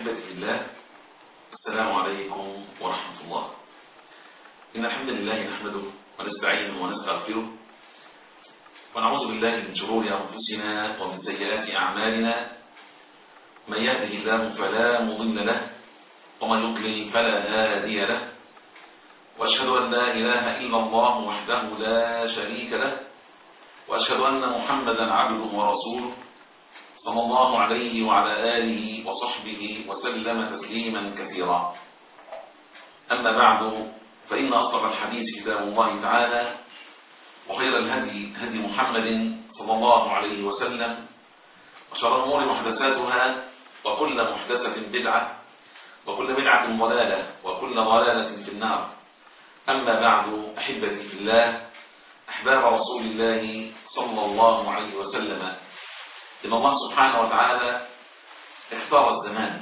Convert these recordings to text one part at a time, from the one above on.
أحبتي في الله السلام عليكم ورحمة الله إن الحمد لله نحمده ونستعينه ونستغفره ونعوذ بالله من شرور أنفسنا ومن سيئات أعمالنا من يهده الله فلا مضل له ومن يضلل فلا هادي له وأشهد أن لا إله إلا الله وحده لا شريك له وأشهد أن محمدا عبده ورسوله صلى الله عليه وعلى آله وصحبه وسلم تسليما كثيرا أما بعد فإن أصدق الحديث كتاب الله تعالى وخير الهدي هدي محمد صلى الله عليه وسلم وشر الأمور محدثاتها وكل محدثة بدعة وكل بدعة ضلالة وكل ضلالة في النار أما بعد أحبتي في الله أحباب رسول الله صلى الله عليه وسلم إن الله سبحانه وتعالى اختار الزمان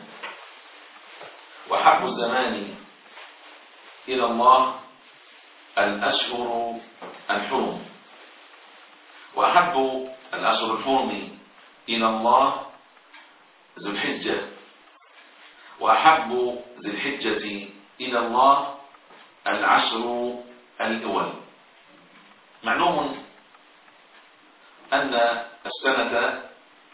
وحب الزمان إلى الله الأشهر الحرم وأحب الأشهر الحرم إلى الله ذو الحجة وأحب ذي الحجة إلى الله العشر الأول معلوم أن السنة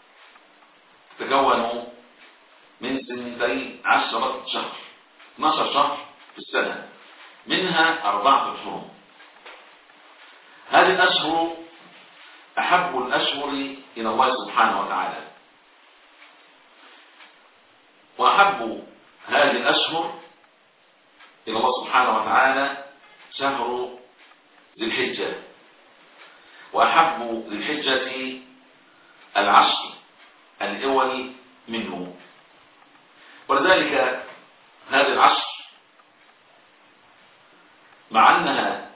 تتكون من سنتي عشرة شهر 12 شهر في السنة منها أربعة حرم هذه الأشهر أحب الأشهر إلى الله سبحانه وتعالى وأحب هذه الأشهر إلى الله سبحانه وتعالى شهر ذي الحجة وأحب ذي الحجة العشر الأول منه ولذلك هذه العشر مع أنها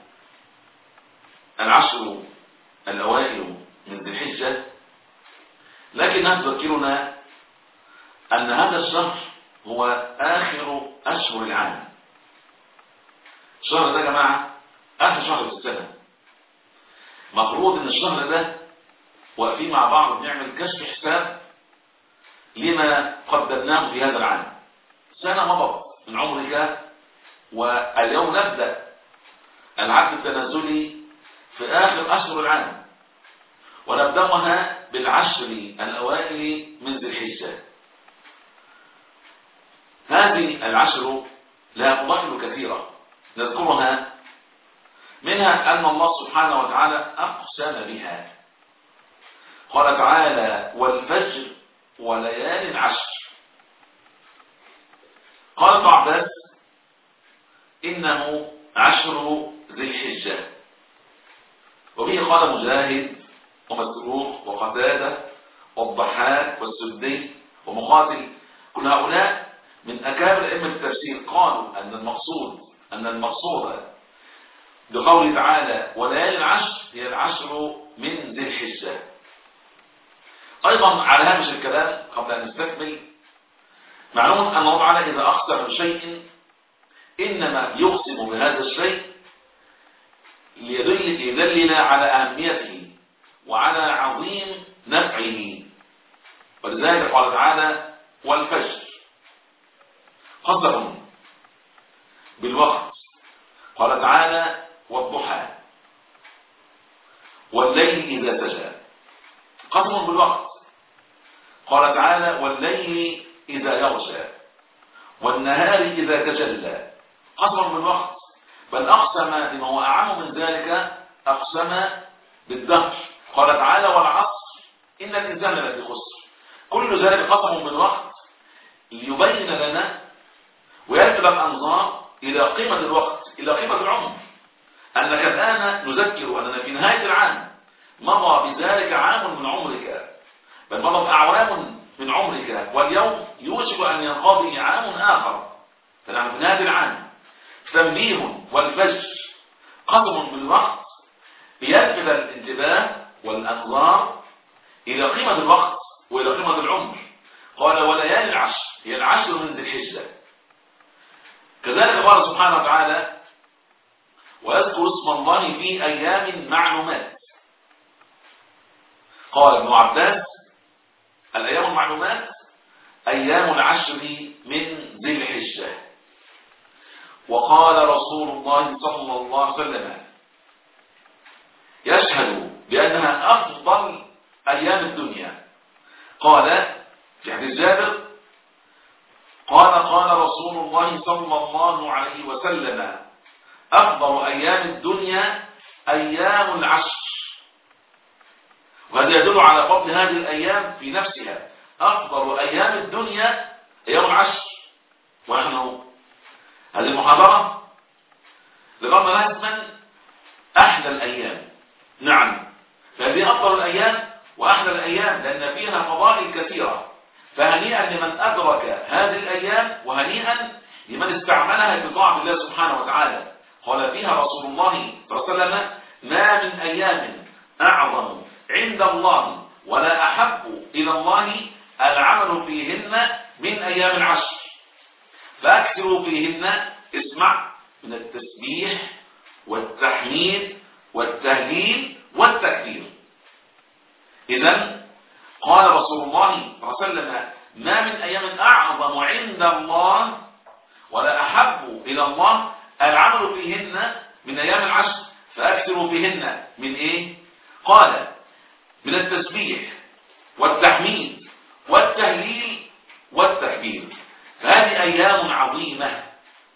العشر الأوائل من ذي الحجة لكنها تذكرنا أن هذا الشهر هو آخر أشهر العام الشهر ده يا جماعة آخر شهر في السنة مفروض ان الشهر ده واقفين مع بعض بنعمل كشف حساب لما قدمناه في هذا العام سنة مضت من عمرك واليوم نبدأ العد التنازلي في آخر أشهر العام ونبدأها بالعشر الأوائل من ذي الحجة هذه العشر لها فضائل كثيرة نذكرها منها أن الله سبحانه وتعالى أقسم بها قال تعالى والفجر وليال عشر قال ابن عباس إنه عشر ذي الحجة وبه قال مجاهد ومسروق وقتادة والضحاك والسدي ومقاتل كل هؤلاء من أكابر أئمة التفسير قالوا أن المقصود أن المقصود بقوله تعالى وليالي العشر هي العشر من ذي الحجة أيضا على هامش الكلام قبل أن نستكمل معلوم أن الله تعالى إذا أقسم بشيء إنما يقسم بهذا الشيء ليدل يدلنا على أهميته وعلى عظيم نفعه ولذلك قال تعالى والفجر قسم بالوقت قال تعالى والضحى والليل إذا سجى قسم بالوقت قال تعالى والليل إذا يغشى والنهار إذا تجلى قسم بالوقت بل أقسم بما هو أعم من ذلك أقسم بالدهر قال تعالى والعصر إن الإنسان لفي خسر كل ذلك قسم بالوقت ليبين لنا ويلفت الأنظار إلى قيمة الوقت إلى قيمة العمر أنك الآن نذكر أننا في نهاية العام مضى بذلك عام من عمرك بل مضى أعوام من عمرك واليوم يوشك أن ينقضي عام آخر فنحن في نهاية العام تنبيه والفجر قسم بالوقت ليلفت الانتباه والأنظار إلى قيمة الوقت وإلى قيمة العمر قال وليالي العشر هي العشر من ذي الحجة كذلك قال سبحانه وتعالى ويذكر اسم الله في أيام معلومات قال ابن عباس الأيام المعلومات أيام العشر من ذي الحجة وقال رسول الله صلى الله عليه وسلم يشهد بأنها أفضل أيام الدنيا قال في حديث جابر قال قال رسول الله صلى الله عليه وسلم أفضل أيام الدنيا أيام العشر وهذا يدل على فضل هذه الأيام في نفسها أفضل أيام الدنيا أيام العشر ونحن هذه المحاضرة ذكرنا اسما أحلى الأيام نعم فهذه أفضل الأيام وأحلى الأيام لأن فيها فضائل كثيرة فهنيئا لمن أدرك هذه الأيام وهنيئا لمن استعملها بطاعة الله سبحانه وتعالى قال فيها رسول الله صلى الله عليه وسلم ما من أيام أعظم عند الله ولا أحب إلى الله العمل فيهن من أيام العشر فأكثروا فيهن اسمع من التسبيح والتحميد والتهليل والتكبير إذا قال رسول الله صلى الله عليه وسلم ما من أيام أعظم عند الله ولا أحب إلى الله العمل فيهن من أيام العشر فأكثروا فيهن من إيه قال من التسبيح والتحميد والتهليل والتكبير فهذه أيام عظيمة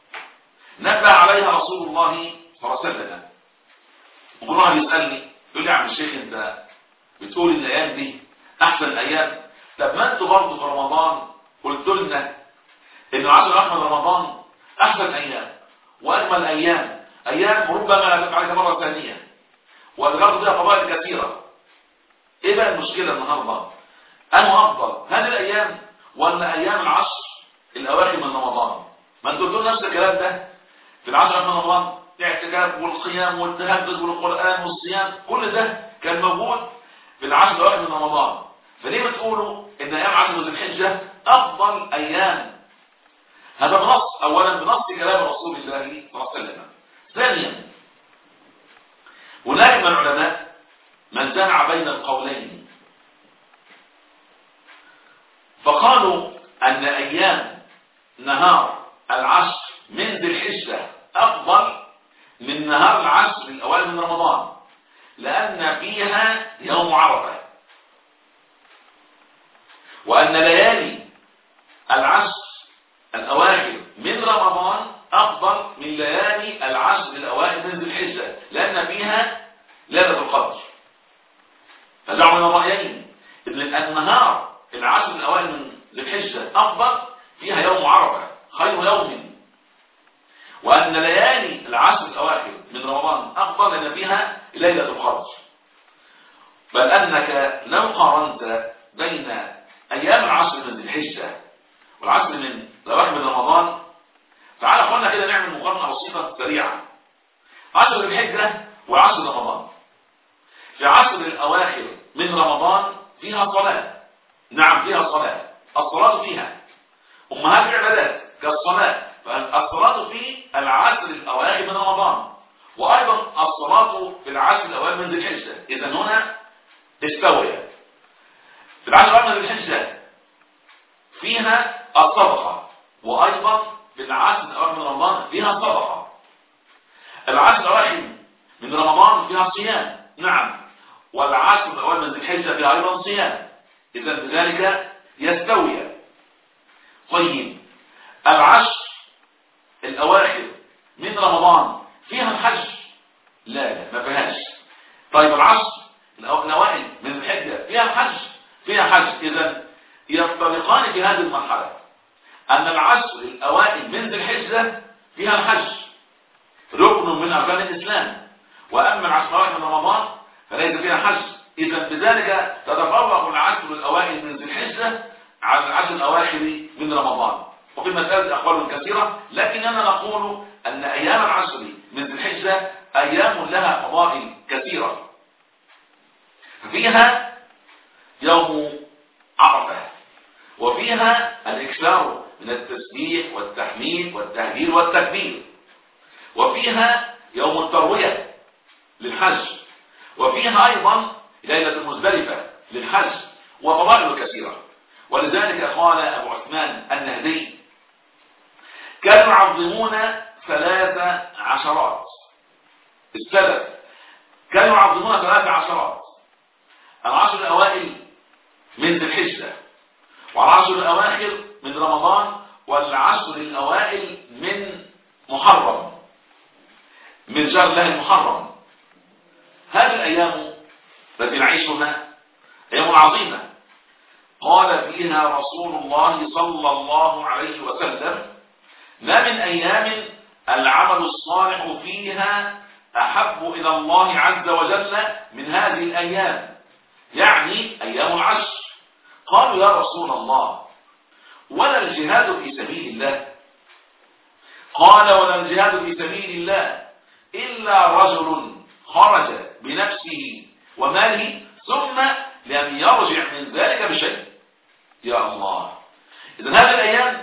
نبه عليها رسول الله صلى الله عليه وسلم وقلنا يسألني يقول لي يا عم الشيخ انت بتقول ان الايام دي احسن ايام طب ما انتوا برضه في رمضان قلت لنا ان العشر الاخر من رمضان احسن ايام واجمل ايام ايام ربما لا تفعلها مره ثانيه وذكرت فيها فضائل كثيره ايه بقى المشكله النهارده انه افضل هذه الايام ولا ايام العشر الاواخر من رمضان ما انتوا قلتوا نفس الكلام ده في العشر من رمضان الاعتكاف والقيام والتهجد والقران والصيام كل ده كان موجود في العشر الاواخر من رمضان فليه بتقولوا ان ايام عشر ذي الحجه افضل ايام هذا بنص اولا بنص كلام رسول الله صلى الله عليه وسلم ثانيا هناك من العلماء من جمع بين القولين فقالوا ان ايام نهار العشر من ذي الحجه افضل من نهار العشر الاوائل من رمضان لان فيها يوم عرفه وان ليالي العشر الأواخر من رمضان أفضل من ليالي العشر الأوائل من ذي الحجة لأن فيها ليلة القدر فجعل من الرأيين إن النهار العشر الأوائل من ذي الحجة أفضل فيها يوم عرفة خير يوم وأن ليالي العشر الأواخر من رمضان أفضل لأن فيها ليلة القدر بل أنك لو قارنت بين أيام العشر من ذي الحجة والعشر من الأواخر من رمضان تعالى اخوانا كده نعمل مقارنة بسيطة سريعة عشر الحجة وعشر رمضان في عشر الأواخر من رمضان فيها صلاة نعم فيها صلاة الصلاة فيها أمهات العبادات كالصلاة فالصلاة في العشر الأواخر من رمضان وأيضا الصلاة في العشر الأواخر من ذي الحجة إذا هنا استوية في العشر الأواخر من ذي الحجة فيها الصدقة وأيضا في العشر الأواخر من رمضان فيها صدقة العشر الأواخر من رمضان فيها صيام نعم والعشر الأواخر من ذي الحجة فيها أيضا صيام إذا بذلك يستوي طيب العشر الأواخر من رمضان فيها الحج لا لا ما فيهاش طيب العشر الأوائل من الحجة فيها الحج فيها حج إذا يفترقان في هذه المرحلة أن العشر الأوائل من ذي الحجة فيها الحج ركن من أركان الإسلام وأما العشر الأوائل من رمضان فليس فيها حج إذا بذلك تتفرق العشر الأوائل من ذي الحجة على العشر الأواخر من رمضان وفي المسألة أقوال كثيرة لكننا نقول أن أيام العشر من ذي الحجة أيام لها فضائل كثيرة فيها يوم عرفة وفيها الإكثار من التسبيح والتحميد والتهليل والتكبير وفيها يوم التروية للحج وفيها أيضا ليلة المزدلفة للحج وفضائل كثيرة ولذلك قال أبو عثمان النهدي كانوا يعظمون ثلاث عشرات السلف كانوا يعظمون ثلاث عشرات العشر الأوائل من ذي الحجة والعشر الأواخر من رمضان والعشر الأوائل من محرم من شهر الله المحرم هذه الأيام التي نعيشها أيام عظيمة قال فيها رسول الله صلى الله عليه وسلم ما من أيام العمل الصالح فيها أحب إلى الله عز وجل من هذه الأيام يعني أيام العشر قالوا يا رسول الله ولا الجهاد في سبيل الله قال ولا الجهاد في سبيل الله إلا رجل خرج بنفسه وماله ثم لم يرجع من ذلك بشيء يا الله إذن هذه الأيام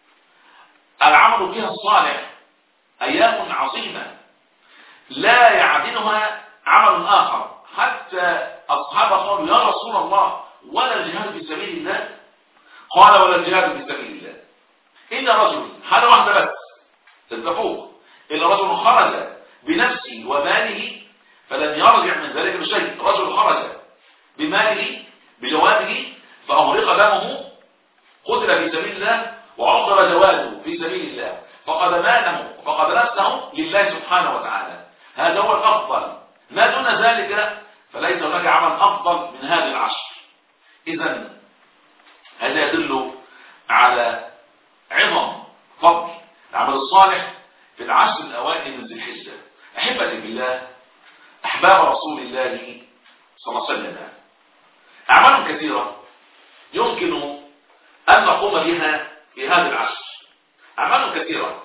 العمل فيها الصالح أيام عظيمة لا يعدلها عمل آخر حتى أصحاب قالوا يا رسول الله ولا الجهاد في سبيل الله قال ولا الجهاد في سبيل الله إلا رجل حالة واحدة بس تتفوق إلا رجل خرج بنفسه وماله فلم يرجع من ذلك بشيء رجل خرج بماله بجواده فأغرق دمه قتل في سبيل الله وعقب جواده في سبيل الله فقد ماله فقد نفسه لله سبحانه وتعالى هذا هو الأفضل ما دون ذلك فليس هناك عمل أفضل من هذه العشر إذا هذا يدل على عظم فضل العمل الصالح في العشر الأوائل من ذي الحجة أحبتي بالله أحباب رسول الله صلى الله عليه وسلم أعمال كثيرة يمكن أن نقوم بها في هذه العشر أعمال كثيرة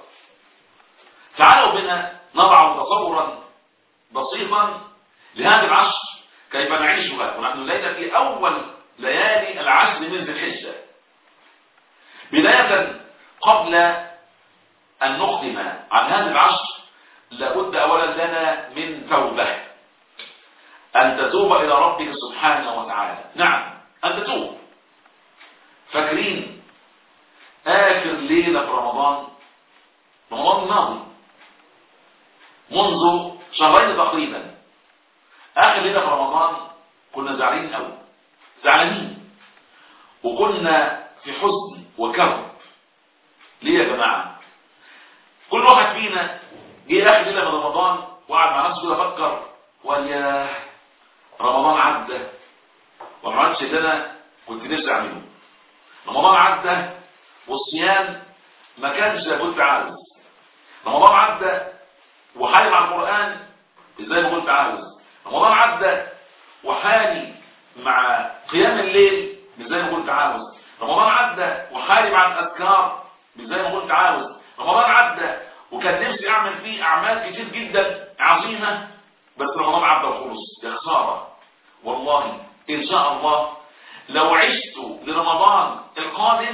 تعالوا بنا نضع تصورا بسيطا لهذه العشر كيف نعيشها ونحن الليلة في أول ليالي العشر من ذي الحجة بداية قبل أن نختم عن هذه العشر لابد أولا لنا من توبة أن تتوب إلى ربك سبحانه وتعالى نعم أن تتوب فاكرين آخر ليلة في رمضان رمضان الماضي منذ شهرين تقريبا آخر ليلة في رمضان كنا زعلانين قوي زعلانين وكنا في حزن وكرب ليه يا جماعة كل واحد فينا جه آخر ليلة من رمضان وقعد مع نفسه كده فكر وقال يا رمضان عدى وما عملتش اللي انا كنت نفسي اعمله رمضان عدى والصيام ما كانش كنت عاوز رمضان عدى وحالي مع القرآن ازاي ما كنت عاوز رمضان عدى وحالي مع قيام الليل مش زي ما كنت عاوز رمضان عدى وحالي مع الأذكار مش زي ما كنت عاوز رمضان عدى وكان نفسي أعمل فيه أعمال كتير جدا عظيمة بس رمضان عدى وخلص يا خسارة والله إن شاء الله لو عشت لرمضان القادم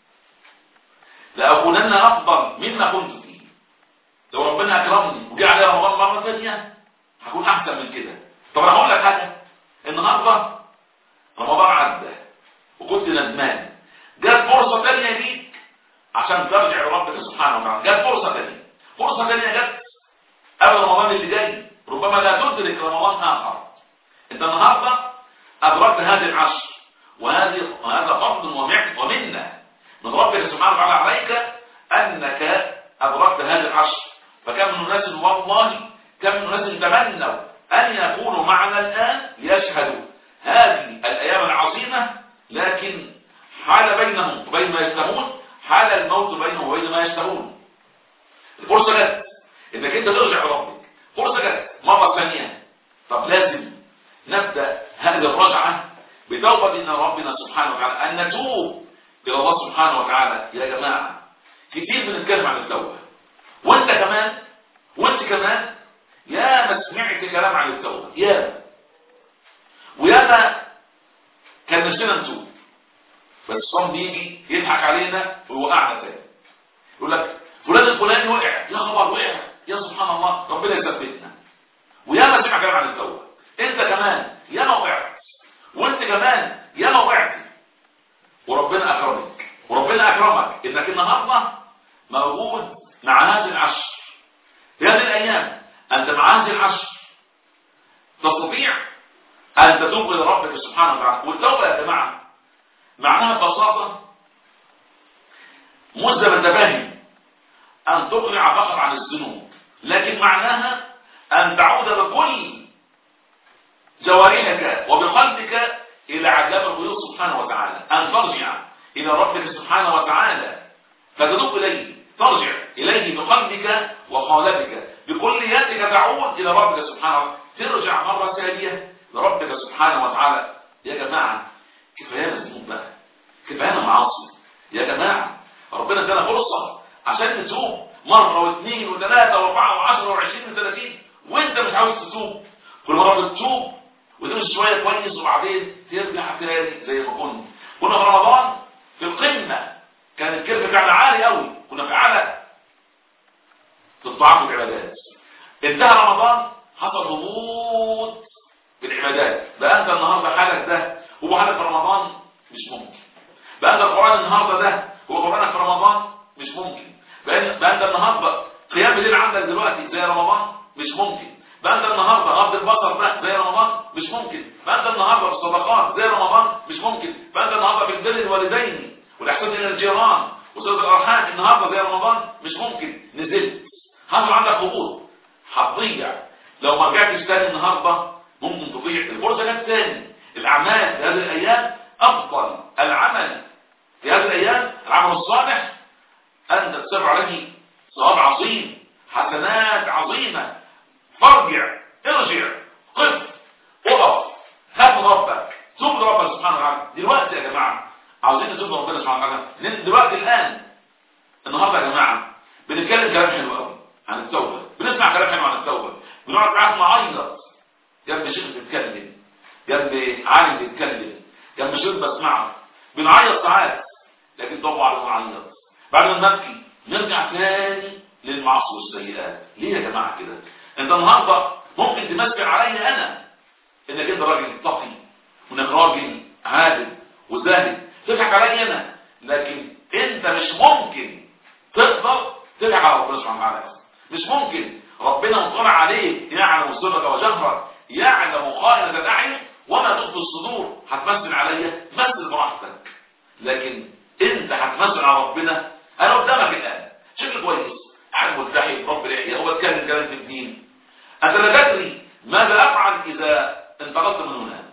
لأكونن أفضل مما كنت فيه لو ربنا أكرمني وجاء علي رمضان مرة ثانية هكون أحسن من كده طب أنا هقول لك حاجة النهاردة رمضان عدى وكنت ندمان جات فرصة ثانية ليك عشان ترجع لربك سبحانه وتعالى جات فرصة ثانية فرصة ثانية جت قبل رمضان اللي جاي ربما لا تدرك رمضان آخر انت النهاردة أدركت هذه العشر وهذه وهذا فضل ومنة من ربك سبحانه وتعالى عليك أنك أدركت هذه العشر فكم من الناس والله كم من الناس تمنوا أن يكونوا معنا الآن ليشهدوا هذه الأيام العظيمة لكن حال بينهم وبين ما يشتهون حال الموت بينهم وبين ما يشتهون الفرصة جت انك انت ترجع لربك فرصة جت مرة ثانية طب لازم نبدأ هذه الرجعة بتوبة من ربنا سبحانه وتعالى أن نتوب إلى الله سبحانه وتعالى يا جماعة كتير بنتكلم عن التوبة وانت كمان وانت كمان يا ما سمعت كلام عن التوبة يا ويا ما كان نفسنا نتوب بس الصوم بيجي يضحك علينا ويوقعنا تاني يقول لك فلان الفلاني وقع يا خبر وقع يا سبحان الله ربنا يثبتنا ويا ما سمع كلام عن التوبة انت كمان يا ما وقعت وانت كمان يا ما وقعت وربنا اكرمك وربنا اكرمك انك النهارده موجود مع هذه العشر في هذه الايام انت مع هذه العشر تستطيع ان تتوب الى ربك سبحانه وتعالى والتوبه يا جماعه معناها ببساطه مزه من تفاهم ان تقلع فقط عن الذنوب لكن معناها ان تعود بكل جوارحك وبقلبك الى علام الغيوب سبحانه وتعالى ان ترجع الى ربك سبحانه وتعالى فتتوب اليه ترجع اليه بقلبك وقالبك بكلياتك تعود الى ربك سبحانه وتعالى ترجع مره ثانيه لربك سبحانه وتعالى يا جماعه كفايانا ذنوب بقى كفايانا معاصي يا جماعه ربنا ادانا فرصه عشان نتوب مره واثنين وثلاثه واربعه وعشره وعشرين وثلاثين وانت مش عاوز تتوب كل مره بتتوب وتمشي شويه كويس وبعدين ترجع تاني زي ما كنا كنا في رمضان في القمه كان الكيرف بتاعنا عالي قوي كنا في اعلى في الطاعات والعبادات انتهى رمضان حصل هبوط في العبادات بقى انت النهارده حالك ده هو حالك في رمضان مش ممكن بقى انت القران النهارده ده هو قرانك في رمضان مش ممكن بقى بقى انت النهارده قيام الليل عندك دلوقتي زي رمضان مش ممكن بقى انت النهارده غض البصر ده زي رمضان مش ممكن بقى انت النهارده في الصدقات زي رمضان مش ممكن بقى انت النهارده في البر الوالدين والاحسان الى الجيران وصله الارحام النهارده زي رمضان مش ممكن نزلت حصل عندك هبوط هتضيع لو ما رجعتش تاني النهارده ممكن تضيع الفرصه جت تاني الاعمال في هذه الايام افضل العمل في هذه الايام العمل الصالح ان تتسبع عليه ثواب عظيم حسنات عظيمه فارجع ارجع قف اقف خاف من ربك توب لربك سبحانه وتعالى دلوقتي يا جماعه عاوزين نتوب لربنا سبحانه وتعالى لان دلوقتي الان النهارده يا جماعه بنتكلم كلام حلو قوي عن التوبه بنسمع كلام حلو عن التوبه بنقعد ساعات نعيط جنب شيخ بيتكلم جنب عالم بيتكلم جنب شيخ بسمعه بنعيط ساعات لكن طبعا بنعيط بعد ما نبكي نرجع تاني للمعاصي والسيئات ليه يا جماعه كده انت النهارده ممكن تمثل عليا انا انك انت راجل تقي وانك راجل عادل وزاهد تضحك عليا انا لكن انت مش ممكن تقدر تضحك على ربنا سبحانه وتعالى مش ممكن ربنا مطلع عليك يعلم سرك وجهرك يعلم خائنة الاعين وما تخفي الصدور هتمثل عليا مثل براحتك لكن انت هتمثل على ربنا انا قدامك الان شكل كويس قاعد ملتحي برب العيا وبتكلم كلام في الدين انت لا تدري ماذا افعل اذا انتقلت من هنا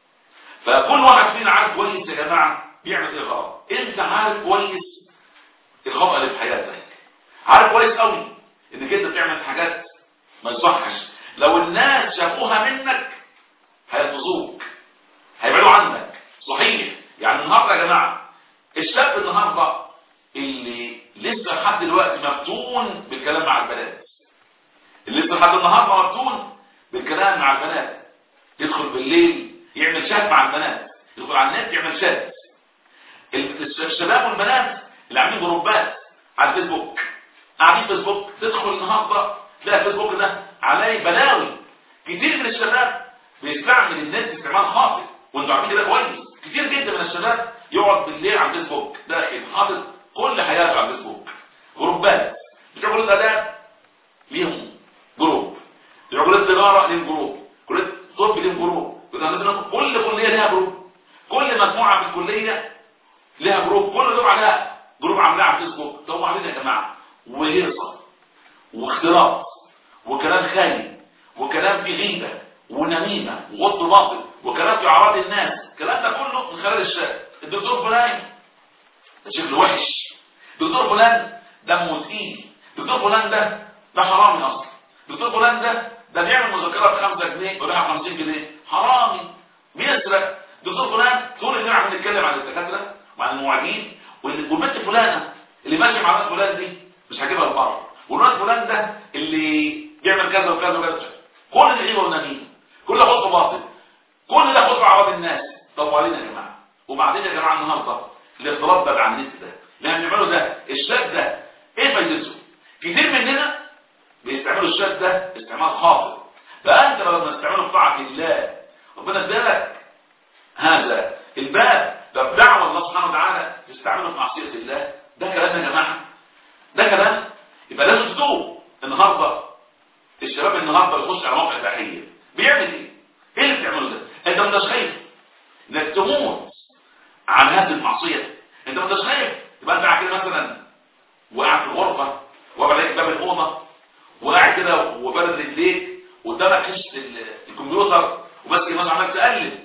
فكل واحد فينا عارف كويس يا جماعه بيعمل ايه غلط انت عارف كويس الخطا اللي في حياتك عارف كويس قوي انك انت بتعمل حاجات ما يصحش لو الناس شافوها منك هيطردوك هيبعدوا عنك صحيح يعني النهارده يا جماعه الشاب النهارده اللي لسه لحد دلوقتي مفتون بالكلام مع البنات اللي لسه لحد النهارده مفتون بالكلام مع البنات يدخل بالليل يعمل شات مع البنات يدخل على النت يعمل شات الشباب والبنات اللي عاملين جروبات على الفيسبوك قاعدين فيسبوك تدخل النهارده تلاقي الفيسبوك ده عليه بلاوي كتير من الشباب بيستعمل النت استعمال خاطئ وانتوا عارفين كده كويس كتير جدا من الشباب يقعد بالليل على الفيسبوك داخل حاطط كل حياته على الفيسبوك جروبات بتوع كليه الاداب ليهم جروب بتوع كليه التجاره ليهم جروب كليه الطب ليهم جروب كل كليه ليها جروب كل مجموعه في الكليه ليها جروب كل دول عليها جروب عاملاه على الفيسبوك طب علينا يا جماعه وهيصه واختلاط وكلام خايب وكلام في غيبه ونميمه وغض باطل وكلام في اعراض الناس الكلام ده كله من خلال الشات الدكتور فلان ده شكله وحش دكتور فلان دمه تقيل دكتور فلان ده ده حرامي اصلا دكتور فلان ده ده بيعمل مذكره ب 5 جنيه وبيعمل 50 جنيه حرامي بيسرق دكتور فلان طول اليوم عم نتكلم عن الدكاتره وعن المعيدين والبنت فلانه اللي ماشيه مع الناس فلان دي مش هجيبها لبره والناس فلان ده اللي بيعمل كذا وكذا وكذا كل اللي غيبه ونميمه كل ده خطوه باطل كل ده خطوه اعراض الناس طب علينا يا جماعه وبعدين يا جماعه النهارده الاختلاط ده على النت ده اللي بنعمله ده الشات ده ايه فايدته كتير مننا بيستعملوا الشات ده استعمال خاطئ فانت لما تستعمله في طاعه الله ربنا ادالك هذا الباب ده بدعوه الله سبحانه وتعالى الغرفه وقع عليك باب الاوضه وقاعد كده وبارد رجليك قدامك كشف ال- الكمبيوتر وماسك الناس عمال تقلب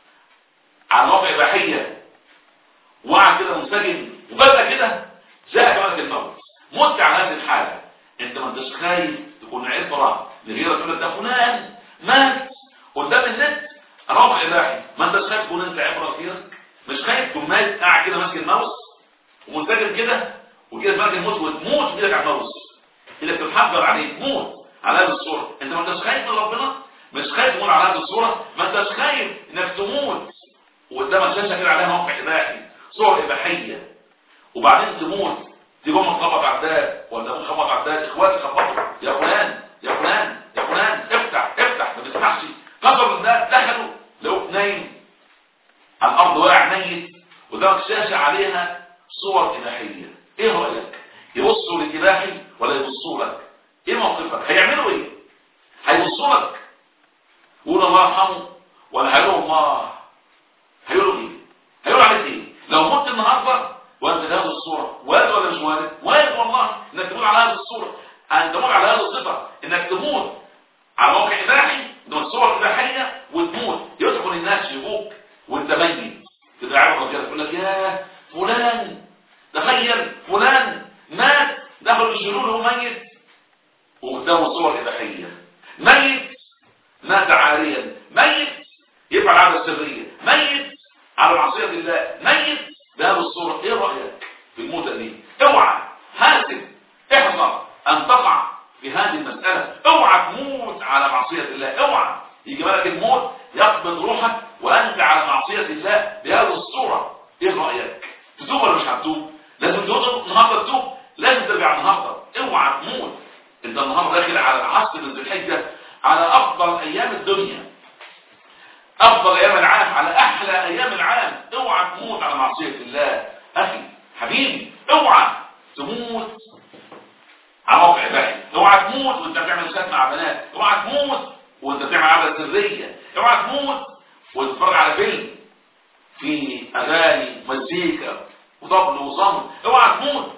على مواقع اباحيه وقعد كده منسجم وبدا كده جاء ملك الموت مت على هذه الحاله انت ما انتش خايف تكون عبره لغيرك يقول لك ده فلان مات قدام النت رابع اباحي ما انتش خايف تكون انت عبره لغيرك مش خايف تكون مات قاعد كده ماسك الماوس ومنسجم كده وكده ملك الموت وتموت بايدك على الماوس ايدك تتحجر عليه تموت على هذه الصوره انت ما انتش خايف من ربنا مش خايف تموت على هذه الصوره ما انتش خايف انك تموت وقدامك شاشه كده عليها موقع اباحي صور اباحيه وبعدين تموت تيجي امك تخبط على الباب ولا ابوك خبط على الباب اخواتي خبطوا يا فلان يا فلان يا فلان افتح افتح ما تفتحش كسروا الباب دخلوا لقوك نايم على الارض واقع ميت قدامك شاشه عليها صور اباحيه ايه رايك يبصوا للاباحي ولا يبصوا لك ايه موقفك هيعملوا ايه هيبصوا لك يقولوا الله يرحمه ولا هيقولوا الله هيقولوا ايه هيقولوا عليك ايه لو مت النهارده وانت في هذه الصوره وارد ولا مش وارد وارد والله انك تموت على هذه الصوره ان تموت على هذه الصفه انك تموت على موقع اباحي من الصور الاباحيه وتموت يدخل الناس يبوك وانت ميت تبقى عارف كده تقول لك يا فلان تخيل فلان مات دخلوا يشيلوه وهو ميت وقدامه صور اباحيه ميت مات عاريا ميت يفعل عادة سرية ميت على معصية الله ميت بهذه الصورة ايه رأيك في الموتة دي اوعى حاسب احذر ان تقع في هذه المسألة اوعى تموت على معصية الله اوعى يجي بالك الموت يقبض روحك وانت على معصية الله بهذه الصورة ايه رأيك تتوب ولا مش هتتوب لازم تتوب النهارده تتوب لازم ترجع النهارده اوعى تموت انت النهارده داخل على العصر من ذي الحجه على افضل ايام الدنيا افضل ايام العام على احلى ايام العام اوعى تموت على معصيه الله اخي حبيبي اوعى تموت على موقع اباحي اوعى تموت وانت بتعمل شات مع بنات اوعى تموت وانت بتعمل عاده سريه اوعى تموت وانت بتتفرج على فيلم في اغاني مزيكا وطبل وصمت اوعى تموت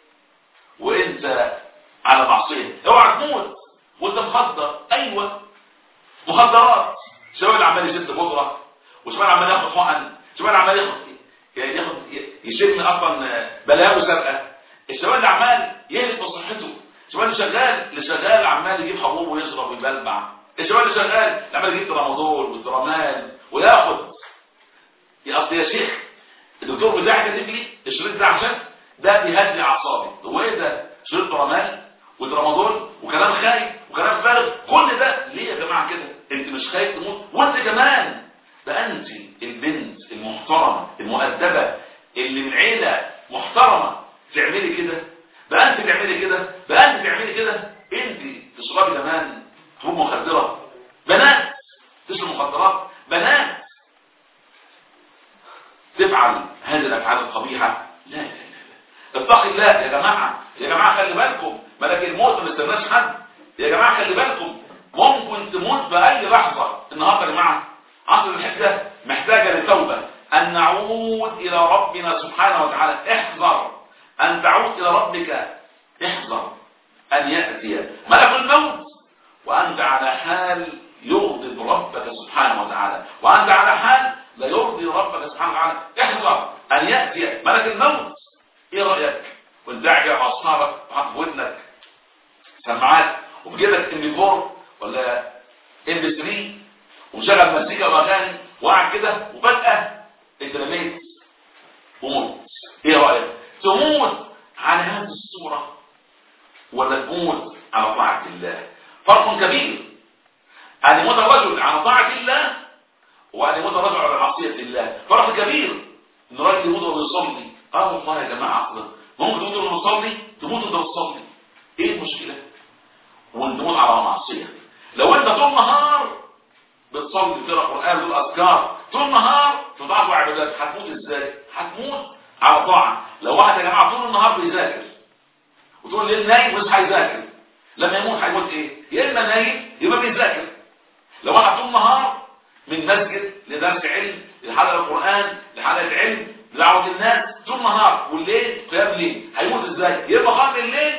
وانت على معصيه اوعى تموت وانت مخدر ايوه مخدرات شباب اللي عمال يشد بودره وشباب عمال ياخد حقن شباب عمال ياخد ياخد يشم اصلا بلاوي سرقه الشباب اللي عمال يهلك بصحته الشباب اللي شغال اللي شغال عمال يجيب حبوب ويشرب ويبلبع الشباب اللي شغال اللي عمال يجيب ترامادول والترامال وياخد يا اصل يا شيخ الدكتور بتاعك كاتب لي الشريط ده عشان ده بيهدي اعصابي هو ايه ده شريط ترامال وترامادول وكلام خايف وكلام فارغ كل ده ليه يا جماعه كده انت مش خايف تموت وانت كمان ده انت البنت المحترمه المؤدبه اللي من عيله محترمه تعملي كده بقى انت تعملي كده بقى انت تعملي كده انت تشربي كمان حبوب مخدره بنات تشرب مخدرات بنات تفعل هذه الافعال القبيحه لا لا لا اتقي الله يا جماعه يا جماعه خلي بالكم ملك الموت ما استناش حد يا جماعه خلي بالكم ممكن تموت بأي لحظة النهاردة يا جماعة عصر الحجة محتاجة لتوبة أن نعود إلى ربنا سبحانه وتعالى احذر أن تعود إلى ربك احذر أن يأتي ملك الموت وأنت على حال يغضب ربك سبحانه وتعالى وأنت على حال لا يرضي ربك سبحانه وتعالى احذر أن يأتي ملك الموت إيه رأيك وانت قاعد مع أصحابك وحاطط ودنك سماعات وبجيبك ام 4 ولا ام 3 ومشغل مزيكا واغاني وقاعد كده وفجاه انت رميت وموت ايه رايك تموت على هذه الصوره ولا تموت على طاعه الله فرق كبير ان يموت الرجل على طاعه الله وان يموت الرجل على معصيه الله فرق كبير ان الراجل يموت وهو يصلي اه والله يا جماعه اصلا ممكن تموت وهو يصلي تموت وانت بتصلي ايه المشكله وانت تموت على معصيه لو انت طول نهار بتصلي تقرا قران وتقول اذكار طول نهار تضاعف عبادات هتموت ازاي هتموت على طاعه لو واحد يا جماعه طول النهار بيذاكر وطول الليل نايم ويصحى يذاكر لما يموت هيموت ايه يا اما نايم يا اما بيذاكر لو واحد طول النهار من مسجد لدرس علم لحلقه القران لحلقه علم لدعوه الناس طول النهار والليل قيام ليل هيموت ازاي يا اما خمر الليل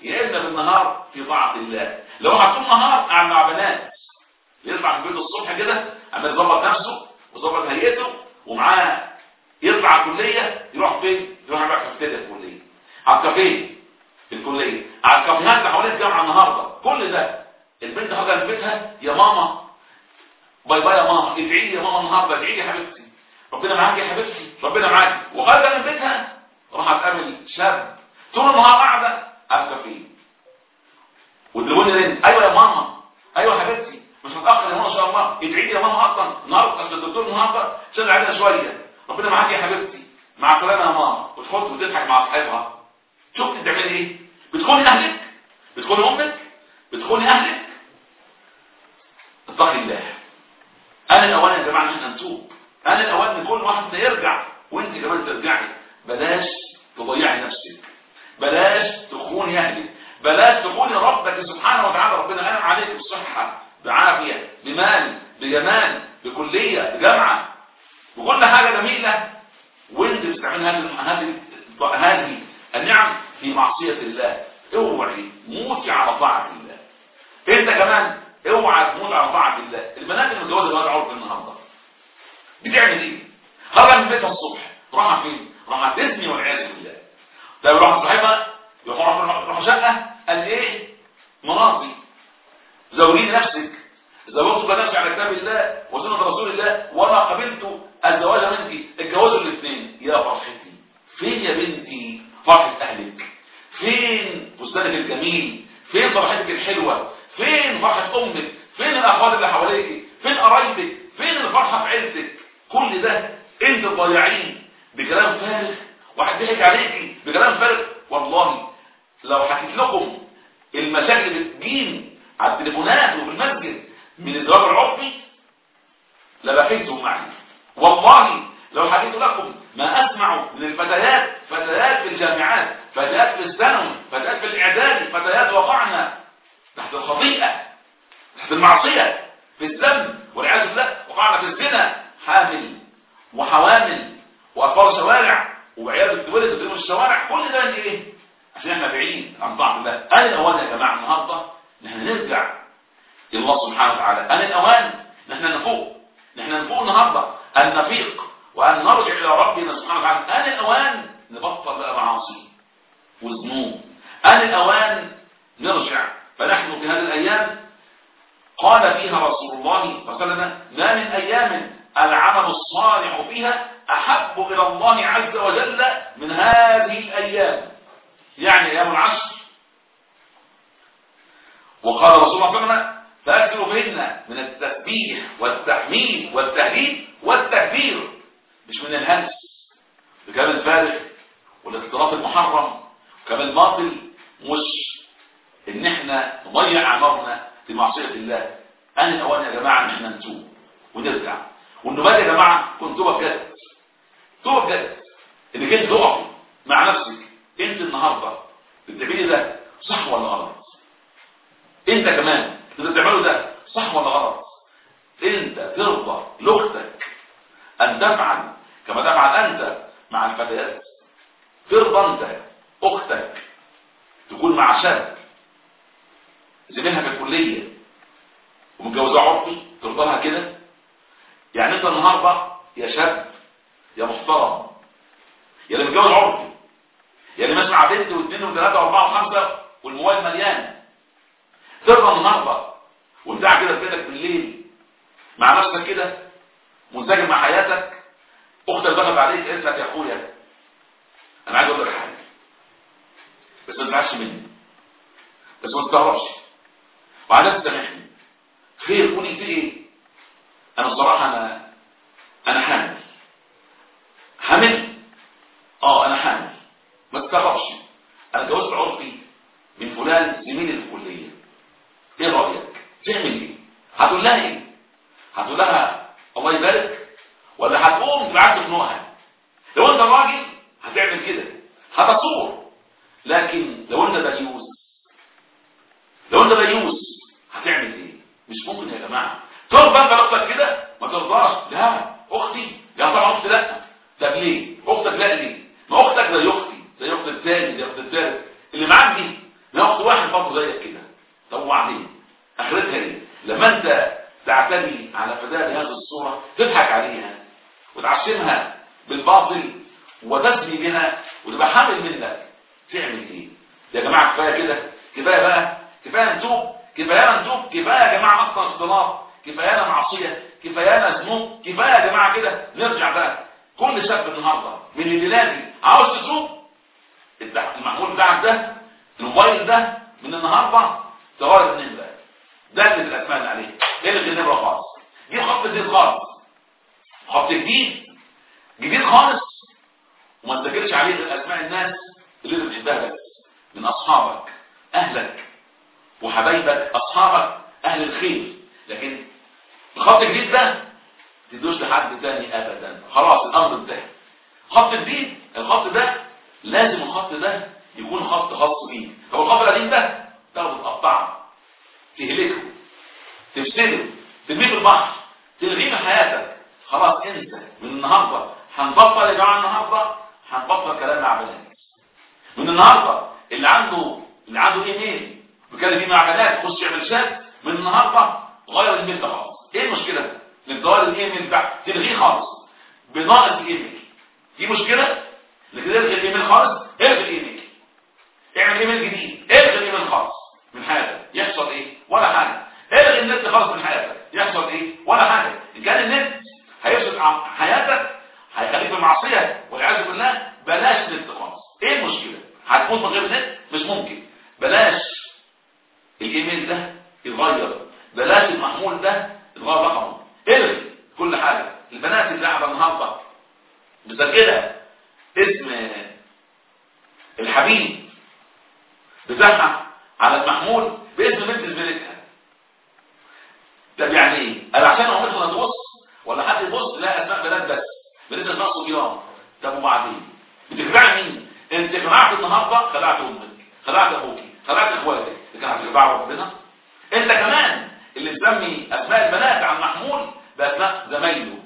يا اما بالنهار في طاعه الله لو هتكون نهار قاعد مع بنات يطلع من البيت الصبح كده عمال يظبط نفسه ويظبط هيئته ومعاه يطلع الكليه يروح فين؟ يروح على كافيتيريا الكليه على الكافيه في الكليه على الكافيهات اللي حوالين الجامعه النهارده كل ده البنت خارجه من بيتها يا ماما باي باي يا ماما ادعي لي يا ماما النهارده ادعي لي يا حبيبتي ربنا معاك يا حبيبتي ربنا معاك وخارجه من بيتها راح تقابل شاب طول النهار قاعده على الكافيه والتليفون يرن ايوه يا ماما ايوه يا حبيبتي مش متاخر يا ماما ان شاء الله ادعي لي يا ماما اصلا النهارده اصل الدكتور النهارده شد علينا شويه ربنا معاك يا حبيبتي مع فلانه يا ماما وتحط وتضحك مع صاحبها شفت بتعمل ايه بتخوني اهلك بتخوني امك بتخوني اهلك اتقي الله انا الاوان يا جماعه ان احنا نتوب انا الاوان ان كل واحد يرجع وانت كمان ترجعي بلاش تضيعي نفسك بلاش تخوني اهلك بلاش تخوني ربك سبحانه وتعالى ربنا انعم عليك بصحه بعافيه بمال بجمال بكليه بجامعه وكل حاجه جميله وانت بتستعمل هذه هذه هذه النعم في معصيه الله اوعي موتي على طاعه الله انت كمان اوعى تموت على طاعه الله البنات المتجوزه بقى عرض النهارده بتعمل ايه خرج من بيتها الصبح راح فين راح تزني والعياذ بالله طيب راح صاحبها يروح راح شقه قال ايه مراتي زوجيني نفسك زوجت نفسي على كتاب الله وسنه رسول الله وما قبلت الزواج منك اتجوزوا الاثنين يا فرحتي فين يا بنتي فرحه اهلك فين فستانك الجميل فين فرحتك الحلوه فين فرحه امك فين الاخوات اللي حواليك فين قرايبك فين الفرحه في عيلتك كل ده انت ضايعين بكلام فارغ واحد ضحك عليكي بكلام فارغ والله لو حكيت لكم المشاكل اللي بتجين على التليفونات وفي المسجد من الزواج العرفي لبكيتم معي والله لو حكيت لكم ما اسمع من الفتيات فتيات في الجامعات فتيات في الثانوي فتيات في الاعدادي فتيات وقعنا تحت الخطيئه تحت المعصيه في الذنب والعياذ بالله وقعنا في الزنا حامل وحوامل واطفال شوارع وعيال بتولد في الشوارع كل ده ايه عشان احنا بعيد عن طاعه الله انا الاوان يا جماعه النهارده ان احنا نرجع الى الله سبحانه وتعالى انا الاوان ان احنا نفوق ان احنا نفوق النهارده ان نفيق وان نرجع الى ربنا سبحانه وتعالى انا الاوان نبطل بقى معاصي وذنوب انا الاوان نرجع فنحن في هذه الايام قال فيها رسول الله صلى الله عليه وسلم ما من ايام العمل الصالح فيها احب الى الله عز وجل من هذه الايام يعني ايام العشر وقال رسول الله صلى الله عليه وسلم فاكثروا فيهن من التسبيح والتحميد والتهليل والتكبير مش من الهلس بكلام الفارغ والاختلاط المحرم وكلام الباطل مش ان احنا نضيع اعمارنا في معصيه الله انا الاوان يا جماعه ان احنا نتوب ونرجع والنبات يا جماعه كنت توبه بجد توبه بجد انك انت تقفي مع نفسك انت النهارده بتعملي ده صح ولا غلط انت كمان اللي بتعمله ده صح ولا غلط انت ترضى لاختك ان تفعل كما تفعل انت مع الفتيات ترضى انت اختك تكون مع شاب زميلها في الكليه ومتجوزه عرفي ترضى لها كده يعني انت النهارده يا شاب يا محترم يا اللي متجوز عرفي يا اللي ماشي مع بنت واثنين وثلاثه واربعه وخمسه والموبايل مليان ترضى النهارده وانت قاعد كده في بيتك بالليل مع نفسك كده منسجم مع حياتك اختك دخلت عليك قالت لك يا اخويا انا عايز اقول لك حاجه بس ما تزعلش مني بس ما تستغربش وعايزك تسامحني خير قولي في ايه انا الصراحه انا انا حامل حامل اه انا حامل ما تستغربش انا اتجوزت عرفي من فلان زميلي في الكليه ايه رايك تعمل ايه هتقول لها ايه هتقول لها الله يبارك ولا هتقوم تبعت خنوقها لو انت راجل هتعمل كده هتصور لكن لو انت ديوس لو انت ديوس هتعمل ايه مش ممكن يا جماعه ترضى انت اختك كده ما ترضاش لا اختي لا طبعا اختي لا طب ليه اختك لا ليه ما اختك زي اختي زي اخت الثاني زي اخت الثالث اللي معاك دي ناخد واحد برضه زيك كده طب وبعدين اخرتها ايه لما انت تعتدي على فداء هذه الصورة تضحك عليها وتعشمها بالباطل وتسمي بها وتبقى حامل منك تعمل ايه يا جماعة كفاية كده كفاية بقى كفاية نتوب كفاية نتوب كفاية يا جماعة اصلا اختلاط كفاية معصية كفاية ذنوب كفاية يا جماعة كده نرجع بقى كل شاب النهاردة من الليلة دي عاوز تتوب المحمول بتاعك ده الموبايل ده من النهاردة تغير النمرة ده اللي الاسماء عليه الغي النمرة خالص جيب خط جديد خالص خط جديد جديد خالص وما تذاكرش عليه غير اسماء الناس اللي انت بتحبها بس من اصحابك اهلك وحبايبك اصحابك اهل الخير لكن الخط الجديد ده تدوش لحد تاني ابدا خلاص الامر انتهى خط جديد الخط ده لازم الخط ده يكون خط خاص بيه طب الخط القديم ده تاخده تقطعه تهلكه تفسده ترميه في البحر تلغيه من حياتك خلاص انسى من النهارده هنبطل يا جماعه النهارده هنبطل كلام مع بنات من النهارده اللي عنده اللي عنده ايميل بيتكلم فيه مع بنات يخش يعمل شات من النهارده غير الايميل ده خالص ايه المشكله انك تغير الايميل بتاعك تلغيه خالص بناقص الايميل دي مشكله لكن الغي الايميل خالص الغي الايميل اعمل ايميل جديد الغي الايميل خالص من حياتك يحصل ايه ولا حاجه الغي النت خالص من حياتك يحصل ايه ولا حاجه ان كان النت هيفسد حياتك هيخليك في معصيه والعياذ بالله بلاش نت خالص ايه المشكله هتموت من غير نت مش ممكن بلاش الايميل ده يتغير بلاش المحمول ده يتغير رقمه الغي كل حاجه البنات اللي قاعده النهارده مسجله اسم الحبيب بتاعها على المحمول باسم بنت زميلتها طب يعني ايه؟ قال عشان امتنا تبص ولا حد يبص لا اسماء بنات بس بنت اسماء صبيان طب وبعدين بتخدعي مين؟ انت خدعت النهارده خدعت امك خدعت اخوك خدعت اخواتك لكن هتخدع ربنا انت كمان اللي مسمي اسماء البنات على المحمول باسماء زمايله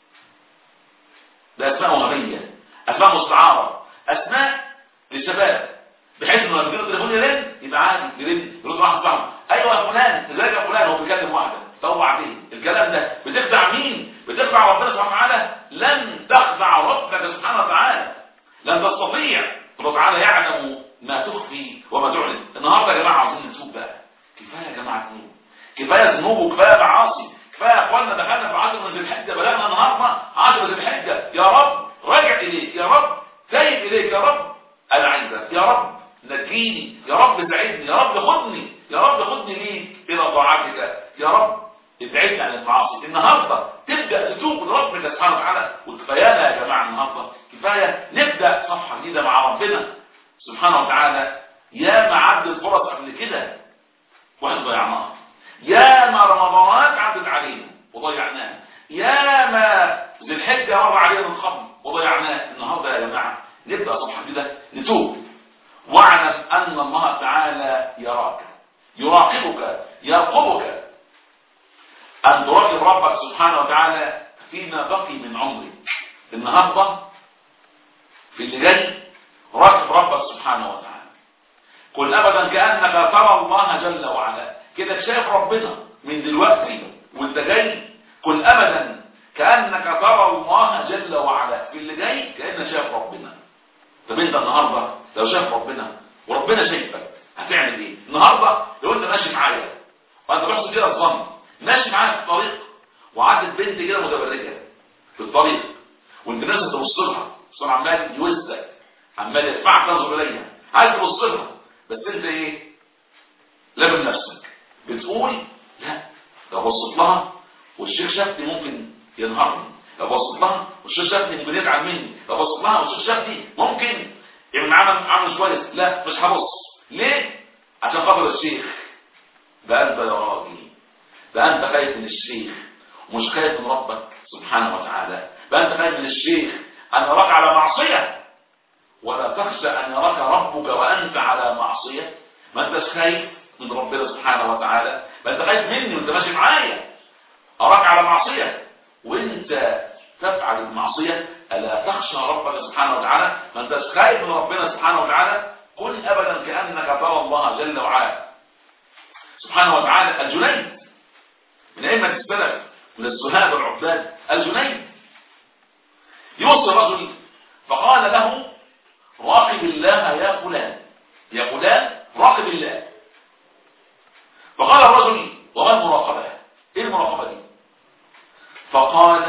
ده اسماء وهميه اسماء مستعاره اسماء للشباب بحيث انه لما يجيله تليفون يرن يبقى عادي يرن يرد واحد صاحبه ايوه يا فلان ازيك يا فلان هو بيكلم واحده طب وبعدين الكلام ده بتخدع مين بتخدع ربنا سبحانه وتعالى لن تخدع ربك سبحانه وتعالى لن تستطيع الله تعالى يعلم ما تخفي وما تعلن النهارده يا جماعه عاوزين نتوب بقى كفايه يا جماعه ذنوب كفايه ذنوب وكفايه معاصي كفايه يا اخوانا دخلنا في 10 من ذي الحجه بلغنا النهارده 10 ذي الحجه يا رب راجع اليك يا رب تايب اليك يا رب انا عايزك يا رب نجيني يا رب ساعدني يا رب خدني يا رب خدني ليك الى طاعتك يا رب ابعدنا عن المعاصي النهارده تبدا تتوب لربك سبحانه وتعالى وكفايانا يا جماعه النهارده كفايه نبدا صفحه جديده مع ربنا سبحانه وتعالى يا ما عدت فرص قبل كده واحنا ضيعناها يا ما رمضانات عدت علينا وضيعناها يا ما ذي الحجه مر علينا من قبل وضيعناها النهارده يا جماعه نبدا صفحه جديده نتوب واعلم ان الله تعالى يراك يراقبك يرقبك ان تراقب ربك سبحانه وتعالى فيما بقي من عمرك النهارده في اللي جاي راقب ربك سبحانه وتعالى قل ابدا كانك ترى الله جل وعلا كده شايف ربنا من دلوقتي وانت جاي قل ابدا كانك ترى الله جل وعلا في اللي جاي كانك شايف ربنا طب انت النهارده لو شايف ربنا وربنا شايفك هتعمل ايه النهارده لو انت ماشي معايا وانت بحث كده الظن ماشي معايا في الطريق وعدت بنت كده متبرجه في الطريق وانت نازل تبص لها بس عمال يوزك عمال يدفعك تنظر اليها عايز تبص لها بس انت ايه لابن نفسك بتقول لا لو بصيت لها والشيخ شافني ممكن ينهارني لو بصيت لها والشيخ شافني ممكن يزعل مني لو بصيت لها والشيخ شافني ممكن يعمل عمل عمل كويس لا مش هبص ليه عشان خاطر الشيخ ده انت يا راجل ده انت خايف من الشيخ ومش خايف من ربك سبحانه وتعالى بقى انت خايف من الشيخ ان يراك على معصيه ولا تخشى ان يراك ربك وانت على معصيه ما انتش خايف من ربنا سبحانه وتعالى ما انت خايف مني وانت ماشي معايا اراك على معصيه وانت تفعل المعصيه الا تخشى ربك سبحانه وتعالى ما انتش خايف من ربنا سبحانه وتعالى قل ابدا كأنك ترى الله جل وعلا سبحانه وتعالى الجنيد من أئمة السلف من الزهاد والعباد الجنيد يوصي الرجل فقال له راقب الله يا فلان يا فلان راقب الله فقال الرجل وما المراقبة ايه المراقبة دي فقال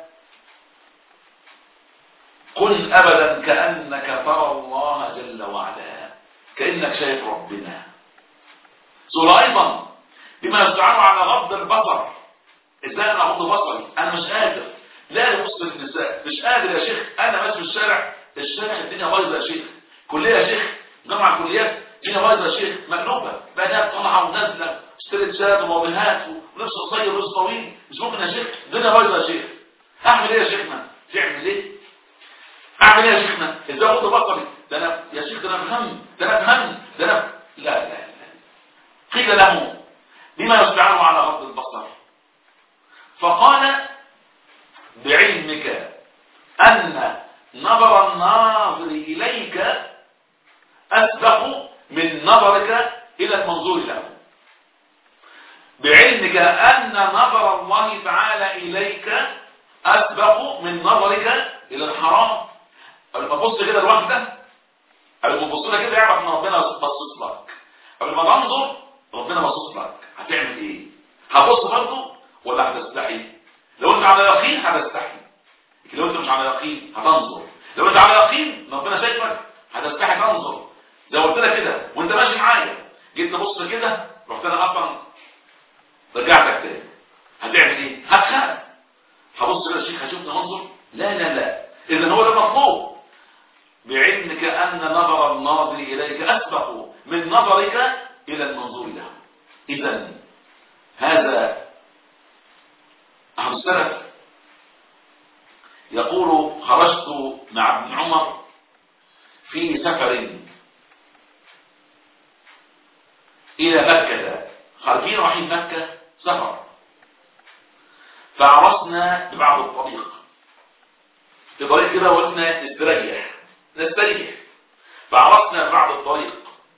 قل ابدا كأنك ترى الله جل وعلا كأنك شايف ربنا سؤال ايضا بما يستعان على غض البصر ازاي انا اغض بصري انا مش قادر لا يبص النساء مش قادر يا شيخ انا ماشي في الشارع الشارع الدنيا بايظه يا شيخ كليه يا شيخ جامعه كليات الدنيا بايظه يا شيخ مقلوبه بنات طالعه ونازله اشتريتشات ومواجهات ولبس قصير ولبس طويل مش ممكن يا شيخ الدنيا بايظه يا شيخ اعمل ايه يا شيخنا تعمل ايه اعمل ايه يا شيخنا ازاي اغض بصري ده انا يا شيخ ده انا فهم ده انا فهم ده انا لا لا لا قيل له بما يستعان على غض البصر فقال بعلمك أن نظر الناظر إليك أسبق من نظرك إلى المنظور له بعلمك أن نظر الله تعالى إليك أسبق من نظرك إلى الحرام قبل ما تبص كده لوحدة قبل ما تبص لها كده يعرف ان ربنا بصص لك قبل ما تنظر ربنا بصص لك هتعمل ايه هتبص برضه ولا هتستحي لو انت على يقين هتستحي لكن لو انت مش على يقين هتنظر لو انت على يقين ربنا شايفك هتستحي تنظر زي ما قلت لك كده وانت ماشي معايا جيت تبص كده رحت انا اصلا رجعتك تاني هتعمل ايه هتخاف هبص كده الشيخ هشوفني منظر لا لا لا اذا هو ده المطلوب بعلمك ان نظر الناظر اليك اسبق من نظرك الى المنظور له اذا هذا أحد السلف يقول خرجت مع ابن عمر في سفر إلى مكة خارجين رايحين مكة سفر فعرسنا ببعض الطريق في طريق كده وقلنا نستريح نستريح فعرسنا ببعض الطريق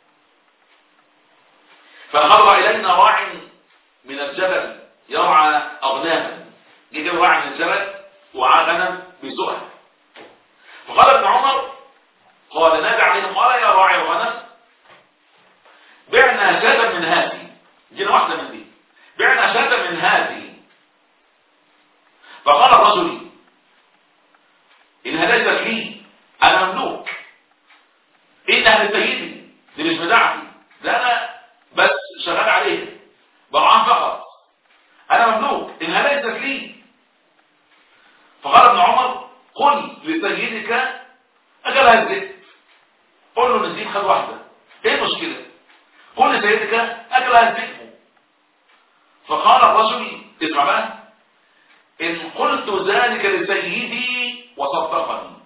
فمر إلينا راع من الجبل يرعى أغناما جه جاب راعي من الجبل وعى غنم بيسوقها فقال ابن عمر قال نادى عليهم قال يا راعي الغنم بعنا شاة من هذه جينا واحدة من دي بعنا شاة من هذه فقال الرجل إنها ليست لي أنا مملوك إنها لسيدي دي مش بتاعتي ده أنا بس شغال عليها برعان فقط أنا مملوك إنها ليست لي فقال ابن عمر قل لسيدك أجلها الذئب قل له نسيب خد واحدة إيه المشكلة قل لسيدك أجلها الذئب فقال الرجل اسمع بقى إن قلت ذلك لسيدي وصدقني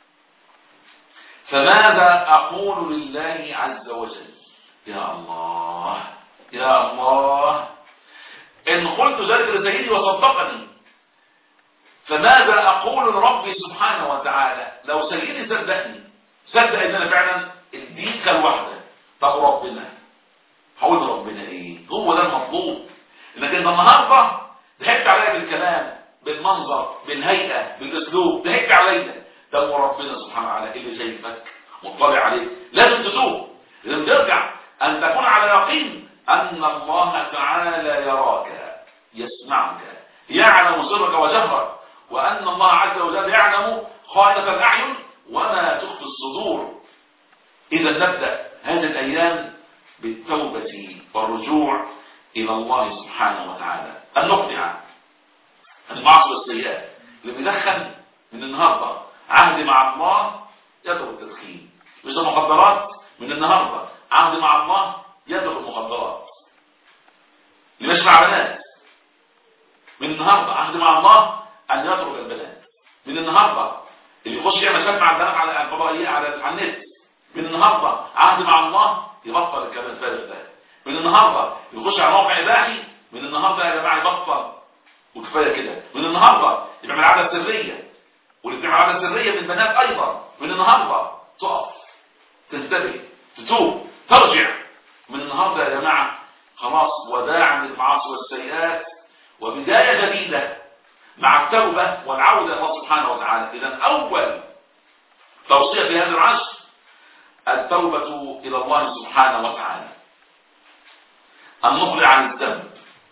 فماذا أقول لله عز وجل يا الله يا الله إن قلت ذلك لسيدي وصدقني فماذا أقول لربي سبحانه وتعالى لو سيدي صدقني صدق إن أنا فعلا الدين كان واحدة طب ربنا هقول لربنا إيه هو ده المطلوب إنك أنت النهاردة ضحكت عليا بالكلام بالمنظر بالهيئة بالأسلوب ضحكت عليا ده ربنا سبحانه وتعالى اللي شايفك مطلع عليك لازم تتوب لازم ترجع أن تكون على يقين أن الله تعالى يراك يسمعك يعلم سرك وجهرك وأن الله عز وجل يعلم خائنة الأعين وما تخفي الصدور إذا نبدأ هذه الأيام بالتوبة والرجوع إلى الله سبحانه وتعالى أن نقنع المعصية والسيئات اللي بيدخل من النهاردة عهد مع الله يدعو التدخين مش المخدرات من النهاردة عهد مع الله يدعو المخدرات اللي مش مع بنات من النهاردة عهد مع الله أن يترك البنات من النهاردة اللي يخش يعمل شات مع البنات على الفضائية على على النت من النهاردة عهد مع الله يبطل الكلام الفارغ ده من النهاردة يخش على موقع إباحي من النهاردة يا جماعة يبطل وكفاية كده من النهاردة يعمل عادة سرية واللي بتعمل عادة سرية من البنات أيضا من النهاردة تقف تنتبه تتوب ترجع من النهارده يا جماعه خلاص وداعا للمعاصي والسيئات وبدايه جديده مع التوبه والعوده الى الله سبحانه وتعالى اذا اول توصيه في هذا العشر التوبه الى الله سبحانه وتعالى ان نقلع عن الذنب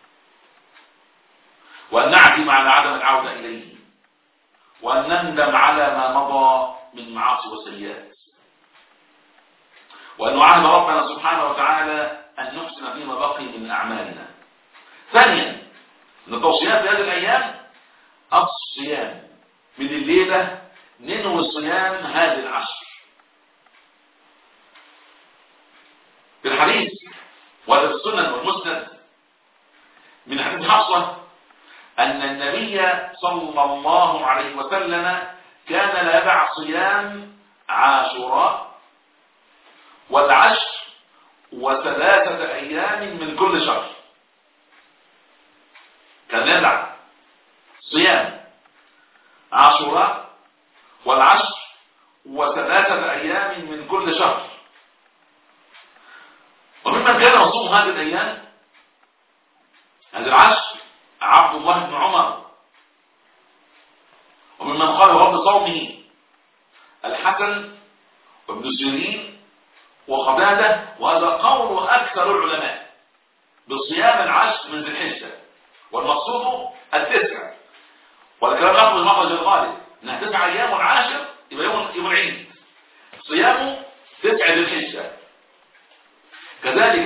وان نعزم على عدم العوده اليه وان نندم على ما مضى من معاصي وسيئات وأن نعاهد ربنا سبحانه وتعالى أن نحسن فيما بقي من أعمالنا ثانيا من التوصيات في هذه الأيام الصيام من الليلة ننوي صيام هذه العشر في الحديث وهذا في السنن والمسند من حديث حفصة أن النبي صلى الله عليه وسلم كان لا يدع صيام عاشوراء والعشر وثلاثة أيام من كل شهر كان يدع صيام عاشوراء والعشر وثلاثة أيام من كل شهر وممن كان يصوم هذه الأيام هذه العشر عبد الله بن عمر وممن قال رب صومه الحسن وابن سيرين وقتادة وهذا قول أكثر العلماء بصيام العشر من ذي الحجة والمقصود التسع والكلام يأخذ المخرج الغالب انها تسع أيام والعاشر يبقى يوم يوم العيد صيامه تسع ذي الحجة كذلك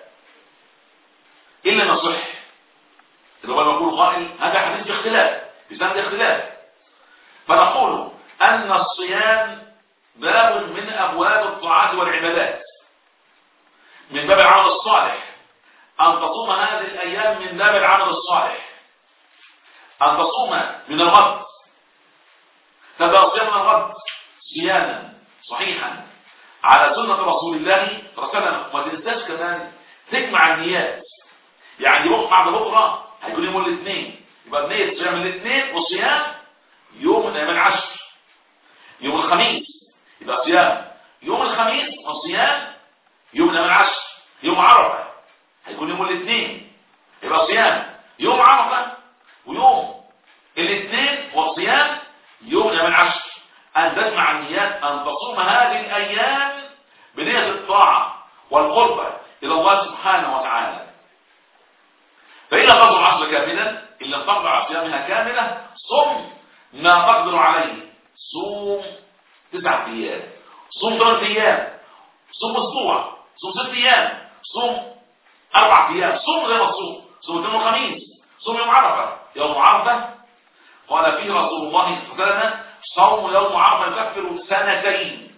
إن لم يصح اللي هو يقول قائل هذا حديث باختلاف بسند اختلاف فنقول أن الصيام باب من أبواب الطاعات والعبادات من باب العمل الصالح أن تصوم هذه الأيام من باب العمل الصالح أن تصوم من الغد تبدأ صيام من الغد صياما صحيحا على سنة رسول الله صلى الله عليه وسلم وما تنساش كمان تجمع النيات يعني بكره بعد بكره هيكون يوم الاثنين يبقى النية صيام الاثنين وصيام يوم من ايام العشر يوم الخميس يبقى صيام يوم الخميس وصيام يوم من ايام العشر يوم عرفه هيكون يوم الاثنين يبقى صيام يوم عرفه ويوم الاثنين وصيام يوم من ايام العشر أن تجمع النيات أن تصوم هذه الأيام بنية الطاعة والقربة إلى الله سبحانه وتعالى فإن لم تقدر العشر كاملا إن لم تقدر على صيامها كاملة صم ما تقدر عليه صوم تسعة أيام صوم ثمان أيام صوم أسبوع صوم ست أيام صوم أربع أيام صوم غير الصوم صوم يوم الخميس صوم يوم عرفة يوم عرفة قال فيه رسول الله صلى الله عليه وسلم صوم يوم عرفة يكفر سنتين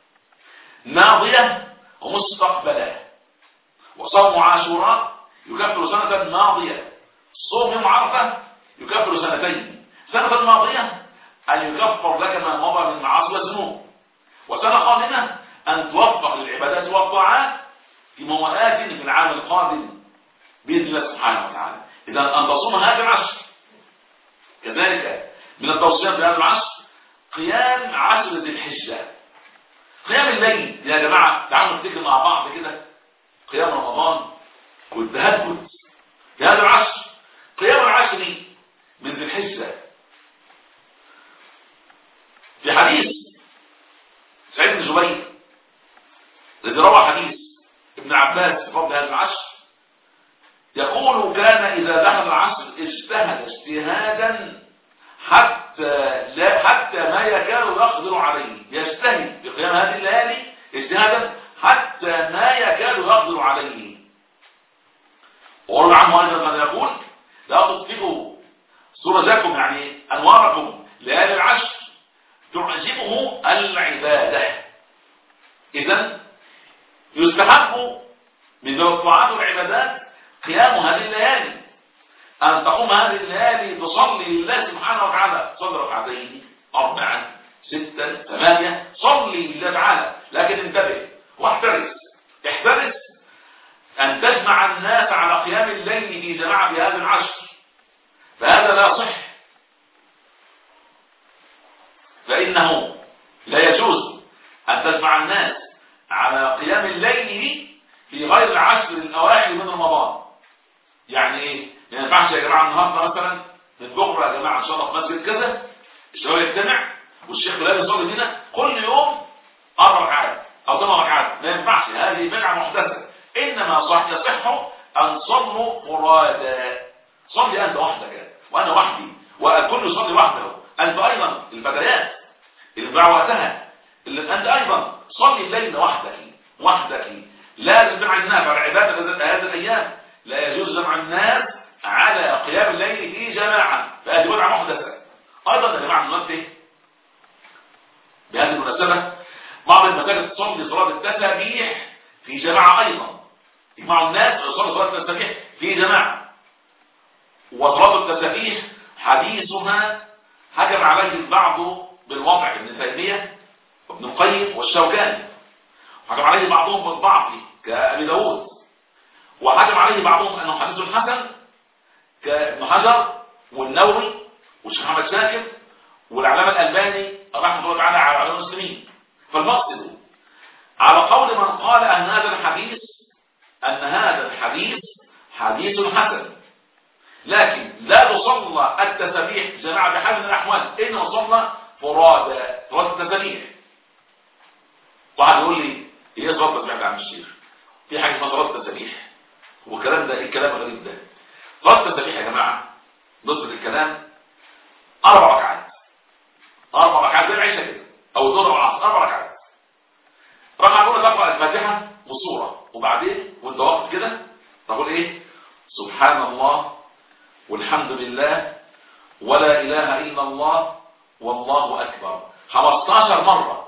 ماضية ومستقبلة وصوم عاشوراء يكفر سنة ماضية صوم يوم عرفة يكفر سنتين سنة ماضية أن يكفر لك ما مضى من معاصي وذنوب وسنة قادمة أن توفق للعبادات والطاعات في موالات في العام القادم بإذن الله سبحانه وتعالى إذا أن تصوم هذا العشر كذلك من التوصيات في هذا العشر قيام عشر ذي الحجة قيام الليل يا جماعة تعالوا نفتكر مع بعض كده قيام رمضان والتهجد في هذا العشر قيام العشر من ذي الحجة في حديث سعيد بن جبير الذي روى حديث ابن عباس في فضل هذا العشر يقول كان إذا دخل العصر اجتهد اجتهادا حتى لا حتى ما يكاد يقدر عليه يجتهد بقيام هذه الليالي اجتهادا حتى ما يكاد يقدر عليه وقال عنه ايضا ماذا يقول لا تطفئوا سرجكم يعني انواركم ليالي العشر تعجبه العباده اذا يستحب من ذوي الطاعات والعبادات قيام هذه الليالي أن تقوم هذه الليالي تصلي لله سبحانه وتعالى صلي ركعتين أربعا ستا ثمانية صلي لله تعالى لكن انتبه واحترس احترس أن تجمع الناس على قيام الليل في جماعة في هذا العشر فهذا لا صح فإنه لا يجوز أن تجمع الناس على قيام الليل يصلي في غير العشر الأواخر من رمضان يعني ايه؟ ما ينفعش يا جماعة النهاردة مثلا من بكرة يا جماعة إن شاء الله في مسجد كذا الشباب يجتمع والشيخ فلان يصلي بينا كل يوم أربع ركعات أو ثمان ركعات ما ينفعش هذه بدعة محدثة إنما صح يصح أن صلوا فرادا صلي أنت وحدك وأنا وحدي والكل يصلي وحده أنت أيضا الفتيات اللي ضاع وقتها اللي أنت أيضا صلي الليل وحدك وحدك لا تجمع الناس على عبادة هذه الأيام لا يجوز جمع الناس على قيام الليل في جماعة فهذه بدعة محدثة أيضا يا جماعة ننبه بهذه المناسبة بعض المساجد تصلي صلاة التسابيح في جماعة أيضا يجمعوا الناس ويصلوا صلاة التسابيح في جماعة وصلاة التسابيح حديثها حكم عليه البعض بالوضع ابن تيمية وابن القيم والشوكاني حكم عليه بعضهم بالضعف كأبي داود وحكم عليه بعضهم أنه حديث حسن كابن حجر والنووي والشيخ محمد شاكر والعلامة الألباني رحمه الله تعالى على علماء المسلمين فالمقصد على قول من قال أن هذا الحديث أن هذا الحديث حديث حسن لكن لا تصلى التسبيح جماعة بحال من الأحوال إنما صلى فرادى فرادى التسبيح واحد يقول لي ايه صلاة التسبيح ده عم الشيخ في حاجة اسمها صلاة التسبيح والكلام ده ايه الكلام الغريب ده صلاة التسبيح يا جماعة نصف الكلام أربع ركعات أربع ركعات زي العيشة كده أو الظهر والعصر أربع ركعات ركعة الأولى تقرأ الفاتحة وسورة وبعدين وأنت واقف كده تقول إيه سبحان الله والحمد لله ولا إله إلا الله والله أكبر 15 مرة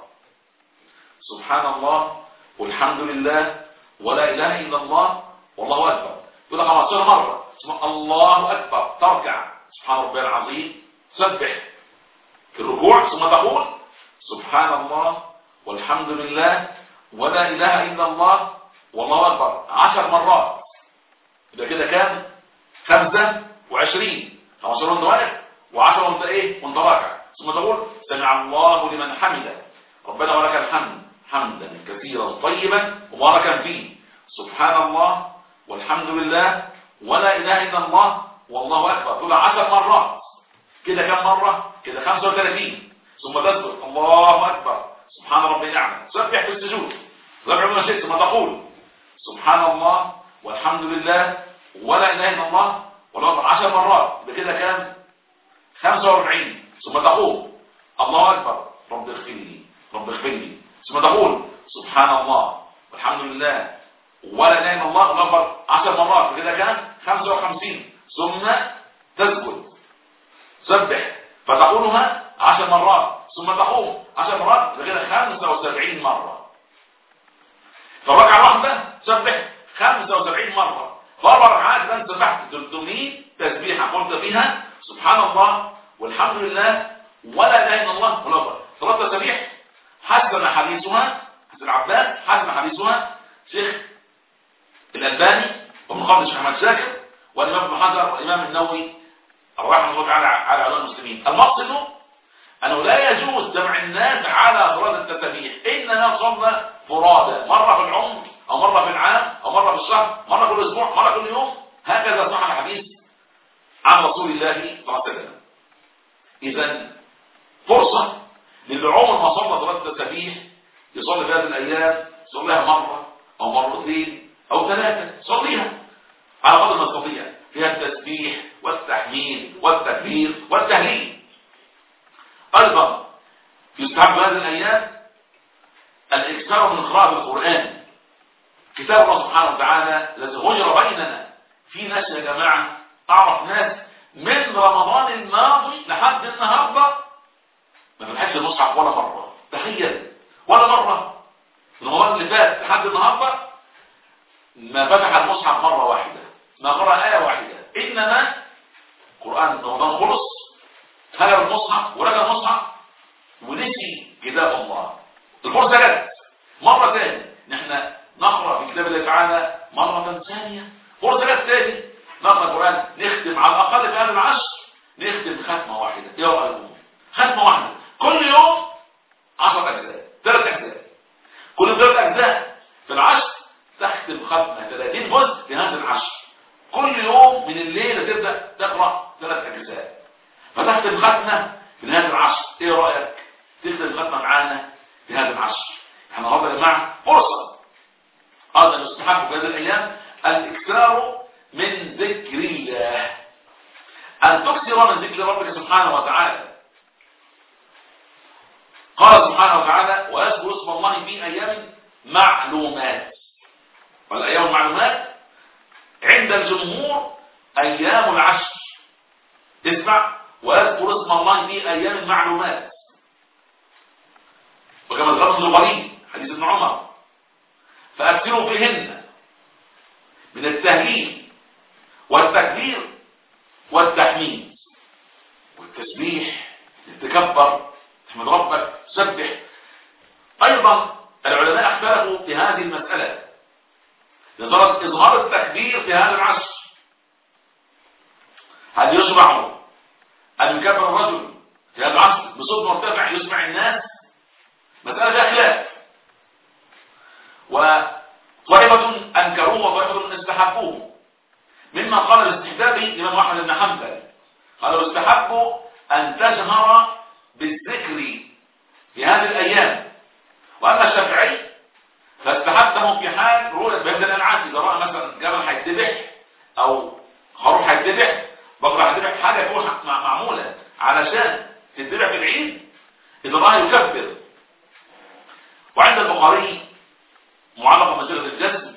سبحان الله والحمد لله ولا إله إلا الله والله أكبر يقول 15 مرة سبحان الله أكبر تركع سبحان ربي العظيم سبح في الركوع ثم تقول سبحان الله والحمد لله ولا إله إلا الله والله أكبر عشر مرات يبقى كده كام خمسة وعشرين خمسة وانت واقف وعشرة وانت ايه وانت راكع ثم تقول سمع الله لمن حمده ربنا ولك الحمد حمدا كثيرا طيبا مباركا فيه سبحان الله والحمد لله ولا إله إلا الله والله أكبر تقول عشر مرات كده كم مرة كده 35 ثم تذكر الله أكبر سبحان ربي الأعلى سبح في السجود سبح ما شئت ثم تقول سبحان الله والحمد لله ولا إله إلا الله والله أكبر 10 مرات بكده كام 45 ثم تقول الله أكبر رب اغفر لي رب اغفر لي ثم تقول سبحان الله والحمد لله ولا اله الا الله الله اكبر 10 مرات بكده كام 55 ثم تسجد سبح فتقولها 10 مرات ثم تقوم 10 مرات بكده 75 مرة فالركعة الواحدة سبح 75 مرة فأربع ركعات انت سبحت 300 تسبيحة قلت فيها سبحان الله والحمد لله ولا اله الا الله ولا اكبر صلاة تسبيح حسن حديثها حسن عباس حسن حديثها شيخ الألباني ومن قبل الشيخ محمد شاكر والإمام ابن حجر والإمام النووي رحمه الله تعالى على علماء المسلمين المقصد أنه لا يجوز جمع الناس على فراد التسبيح إنما صلى فرادى مرة في العمر أو مرة في العام أو مرة في الشهر مرة كل أسبوع مرة كل يوم هكذا صح الحديث عن رسول الله صلى الله عليه وسلم إذا فرصة للي عمر ما صلى صلاة التسبيح يصلي في هذه الأيام يصليها مرة أو مرتين أو ثلاثة صليها على قدر ما تستطيع فيها التسبيح والتحميد والتكبير والتهليل أيضا يستحب هذه الأيام الإكثار من قراءة القرآن كتاب الله سبحانه وتعالى الذي غير بيننا في ناس يا جماعة أعرف ناس من رمضان الماضي لحد النهارده ما فتحش المصحف ولا مرة تخيل ولا مرة رمضان اللي فات لحد النهارده ما فتح المصحف مرة واحدة ما قرأ آية واحدة إنما قرآن رمضان خلص هجر المصحف ورجع المصحف ونسي كتاب الله الفرصة جت مرة ثانية نحن نقرأ في كتاب الله تعالى مرة ثانية فرصة جت ثاني نقرأ القرآن نختم على الأقل في هذا العشر نختم ختمة واحدة يا رب ختمة واحدة كل يوم عشر أجزاء ثلاث أجزاء كل ثلاث أجزاء في العشر ختمة 30 جزء في هذا العشر كل يوم من الليل تبدأ تقرأ ثلاث أجزاء فتختم ختمة في نهاية العشر ايه رأيك تختم ختمة معانا في هذا العشر احنا النهارده يا جماعة فرصة هذا يستحب في هذه الأيام الإكثار من ذكر الله أن تكثر من ذكر ربك سبحانه وتعالى قال سبحانه وتعالى ويذكر اسم الله في أيام معلومات والأيام المعلومات عند الجمهور أيام العشر اسمع ويذكر اسم الله في أيام معلومات وكما ذكرت الغريب حديث ابن عمر فأكثروا فيهن من التهليل والتكبير والتحميد والتسبيح تكبر تحمد ربك تسبح أيضا العلماء اختلفوا في هذه المسألة لدرجة إظهار التكبير في هذا العصر هل يشرع أن يكبر الرجل في هذا العصر بصوت مرتفع يسمع الناس مسألة فيها خلاف وطائفة أنكروه وطائفة استحبوه مما قال باستحبابه الإمام أحمد بن حنبل قالوا استحبوا أن تجهر بالذكر في هذه الأيام وأما الشافعي فاستحبه في حال رؤية بهذا الأنعام إذا رأى مثلا جمل هيتذبح أو خروف هيتذبح بقرة هيتذبح حاجة يكون معمولة علشان تتذبح في العيد إذا رأى يكبر وعند البخاري معلقة مسيرة الجسم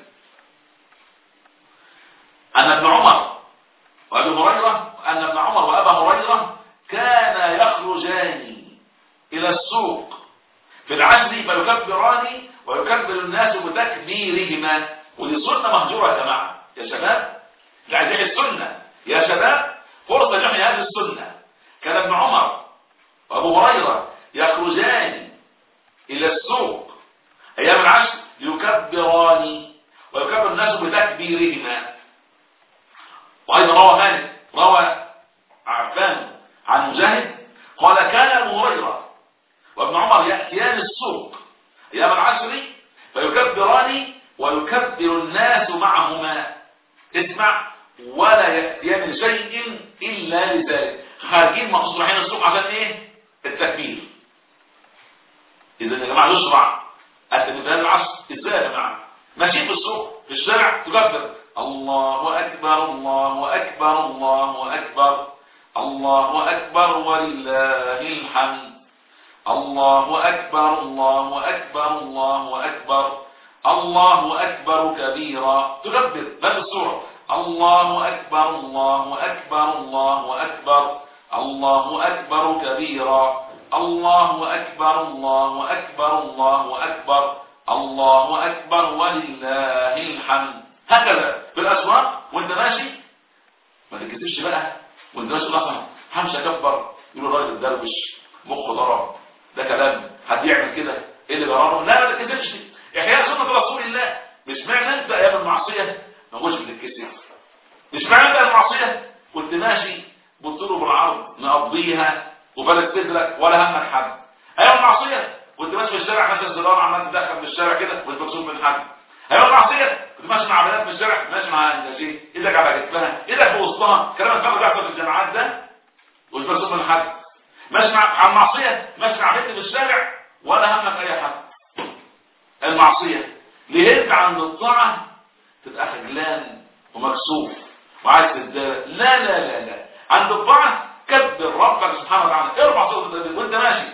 أن ابن عمر وأبي هريرة أن ابن عمر وأبا هريرة كان يخرجان إلى السوق في العشر فيكبران ويكبر الناس بتكبيرهما ودي سنة مهجورة يا جماعة يا شباب لعزيح السنة يا شباب فرصة جمع هذه السنة كان ابن عمر وأبو هريرة يخرجان إلى السوق أيام العشر يكبران ويكبر الناس بتكبيرهما وأيضا روى مالك روى عفان عن مجاهد قال كان أبو هريرة وابن عمر يأتيان السوق أيام العشر فيكبران ويكبر الناس معهما اسمع ولا يأتيان شيء إلا لذلك خارجين مخصوص رايحين السوق عشان ايه التكبير إذا يا جماعة يشرع التكبير العصر ازاي يا جماعة ماشيين في السوق في الشارع تكبر الله أكبر الله أكبر الله أكبر الله أكبر ولله الحمد الله أكبر الله أكبر الله أكبر الله أكبر كبيرا تكبر هذه السورة الله أكبر الله أكبر الله أكبر الله أكبر كبيرا الله أكبر الله أكبر الله أكبر الله أكبر ولله الحمد هكذا في الأسواق وانت ماشي ما تكتبش بقى وانت ماشي مثلا همشي اكبر يقول الراجل الدروش مخه ضرب ده كلام حد يعمل كده ايه اللي جربه لا ما تكتبش احياء سنه رسول الله مش معنى انت ايام المعصيه ما هوش بتتكسف مش معنى انت المعصيه كنت ماشي بالطول بالعرض مقضيها وبلد صدرك ولا همك حد ايام المعصيه كنت ماشي في الشارع ماشي الزرار عمال تدخل في الشارع كده وانت مكسوف من حد ايام المعصيه كنت ماشي مع بنات في الشارع ماشي مع الناشئين ايدك على كتفها ايدك في وسطها كلام الفقر بيحصل في الجامعات ده ومش مكسوف من حد ماشي مع على المعصيه ماشي مع بنت في الشارع ولا همك اي حد المعصيه ليه انت عند الطاعه تبقى خجلان ومكسوف وعايز تتدارى لا لا لا لا عند الطاعه كبر ربك سبحانه وتعالى ارفع صوت التكبير وانت ماشي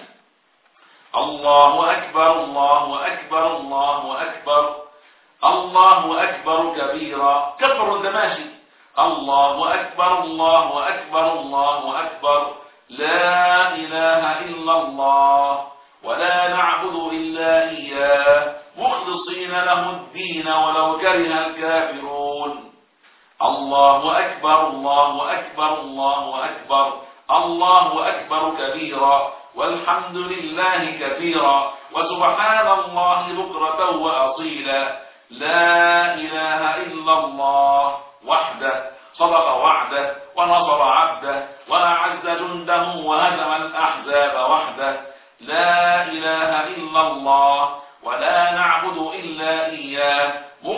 الله اكبر الله اكبر الله اكبر الله اكبر كبيرا كبر وانت ماشي الله اكبر الله اكبر الله اكبر لا اله الا الله ولا نعبد الا اياه مخلصين له الدين ولو كره الكافرون الله أكبر الله أكبر الله أكبر الله أكبر كبيرا والحمد لله كثيرا وسبحان الله بكرة وأصيلا لا إله إلا الله وحده صدق وعده ونصر عبده وأعز جنده وهزم الأحزاب وحده لا إله إلا الله ولا نعبد إلا إياه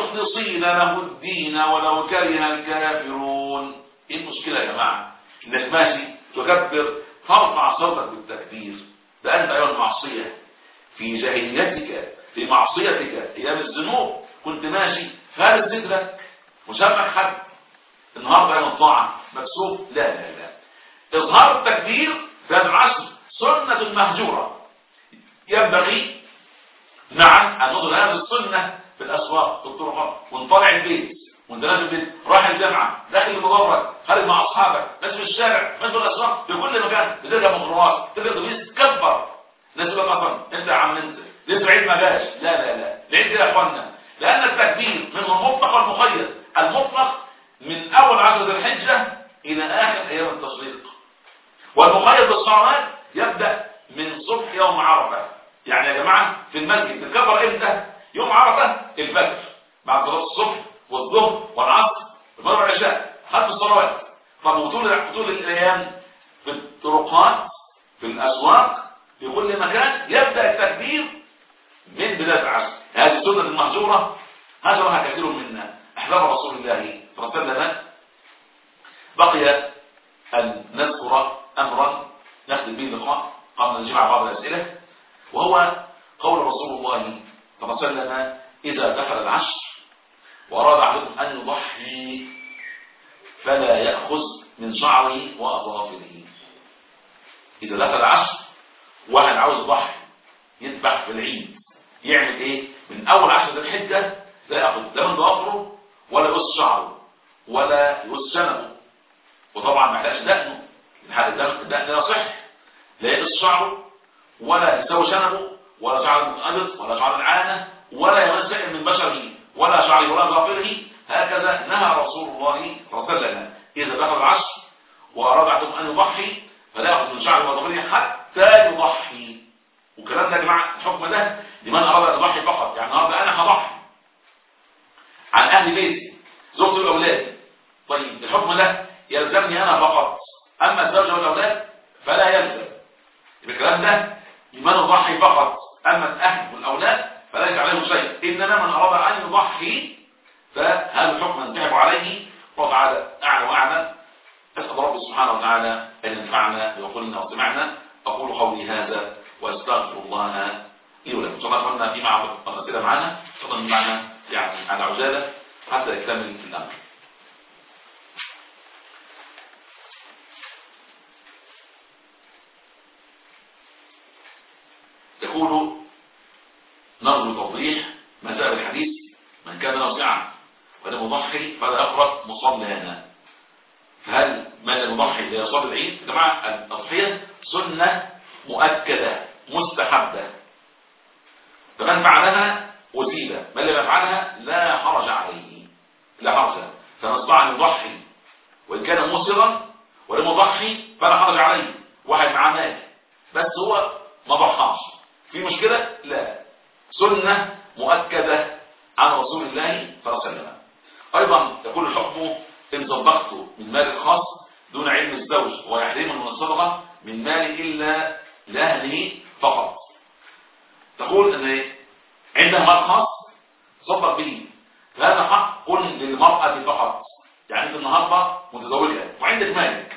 مخلصين له الدين ولو كره الكافرون ايه المشكلة يا جماعة انك ماشي تكبر ترفع صوتك بالتكبير ده انت ايها المعصية في جاهليتك في معصيتك ايام الذنوب كنت ماشي فارس صدرك وشمك حد النهارده يوم الطاعة مكسوف لا لا لا اظهار التكبير في هذا العصر سنة مهجورة ينبغي نعم أن نظهر هذه السنة في الأسواق في الطرقات ونطلع البيت وانت نازل البيت رايح الجامعة داخل المدرج خارج مع أصحابك ماشي في الشارع ماشي في الأسواق في كل مكان بترجع ميكروباص ترجع اتوبيس تكبر الناس يقول لك مثلا انت يا عم انت لسه العيد ما جاش لا لا لا العيد يا اخوانا لأن التكبير من المطلق والمقيد المطلق من أول عشر ذي الحجة إلى آخر أيام التشريق والمقيد بالصلوات يبدأ من صبح يوم عرفة يعني يا جماعة في المسجد تتكبر امتى يوم عرفة الفجر بعد صلاة الصبح والظهر والعصر والمغرب والعشاء خمس صلوات طب وطول طول الايام في الطرقات في الاسواق في كل مكان يبدا التكبير من بدايه العصر هذه السنه المهجوره هجرها كثير منا احباب رسول الله صلى الله عليه وسلم بقي ان نذكر امرا نختم به اللقاء قبل ان نجمع بعض الاسئله وهو قول رسول الله صلى الله عليه وسلم اذا دخل العشر وأراد أحدكم أن يضحي فلا يأخذ من شعره وأظافره إذا دخل العشر واحد عاوز يضحي يذبح في العيد يعمل إيه؟ من أول عشر ذي الحجة لا يأخذ لا من ضوافره ولا يقص شعره ولا يقص شنبه وطبعا ما يحتاجش دقنه الدقن لا يصح لا يقص شعره ولا يسوي شنبه ولا شعر الأبط ولا شعر العانة ولا يمس شيء من بشره ولا شعر ولا ظافره هكذا نهى رسول الله صلى الله عليه وسلم إذا دخل العشر وأراد أحدكم أن يضحي فلا يأخذ من شعره وظافره حتى يضحي والكلام ده يا جماعة الحكم ده لمن أراد أن يضحي فقط يعني النهارده أنا هضحي عن أهل بيتي زوجتي وأولادي طيب الحكم ده يلزمني أنا فقط أما الزوجة والأولاد فلا يلزم الكلام ده لمن يضحي فقط أما الأهل والأولاد فليس عليه شيء إنما من أراد أن يضحي فهذا الحكم ينتهب عليه وتعالى أعلى وأعلى أسأل رب سبحانه وتعالى أن ينفعنا بقولنا وسمعنا أقول قولي هذا وأستغفر الله لي ولكم إن شاء الله قلنا في معرض الأسئلة معنا تفضل معنا يعني على عجالة حتى يكتمل الأمر يقول نرجو توضيح مسائل الحديث من كان له سعة ولم يضحي فلا يقرأ مصلينا فهل من المضحي لا يصلي العيد يا جماعة التضحية سنة مؤكدة مستحبة فمن فعلها أزيل من لم يفعلها لا حرج عليه لا حرج فمن استطاع أن يضحي وإن كان مسرا ولم يضحي فلا حرج عليه واحد معاه مال بس هو ما ضحاش في مشكلة لا سنة مؤكدة عن رسول الله صلى الله عليه وسلم أيضا يقول الحكم إن صدقت من مال الخاص دون علم الزوج ويحرم من الصدقة من مال إلا لأهله فقط تقول أن عندها مال خاص صدق به هذا حق للمرأة فقط يعني أنت النهاردة متزوجة وعندك مالك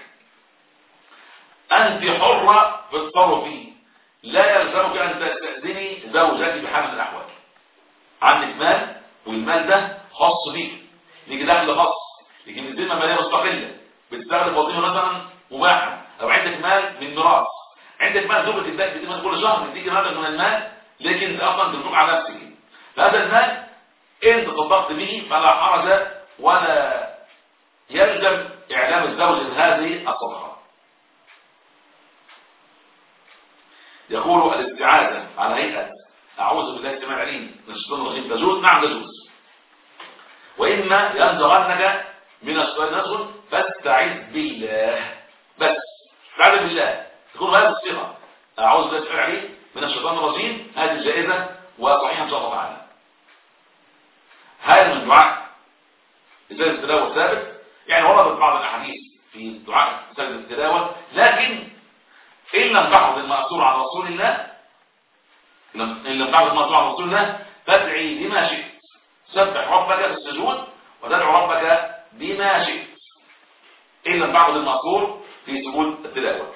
أنت حرة في التصرف فيه لا يلزمك أن تستأذني زوجتي بحال من الأحوال عندك مال والمال ده خاص بيك ليك دخل خاص ليك الذمة مالية مستقلة بتستغل وظيفة مثلا مباحة أو عندك مال من ميراث عندك مال زوجك اداك بتديك كل شهر بتديك مبلغ من المال لكن انت اصلا تنفق على نفسك فهذا المال انت صدقت به فلا حرج ولا يلزم اعلام الزوج هذه الصدقه يقول الاستعاذة على هيئة أعوذ بالله السميع العليم من الشيطان الرجيم تجوز نعم تجوز وإما ينزغنك من الشيطان نزغ فاستعذ بالله بس استعذ بالله تكون هذه الصيغة أعوذ بالله السميع العليم من الشيطان الرجيم هذه جائزة وصحيحة إن شاء الله تعالى هذا من دعاء إزالة التلاوة ثابت يعني وردت بعض الأحاديث في دعاء إزالة التلاوة لكن إن لم تحفظ المأثور عن رسول الله إن لم تحفظ المأثور عن رسول الله فادعي بما شئت سبح ربك في السجود وتدعو ربك بما شئت إلا بعض المأثور في سجود التلاوة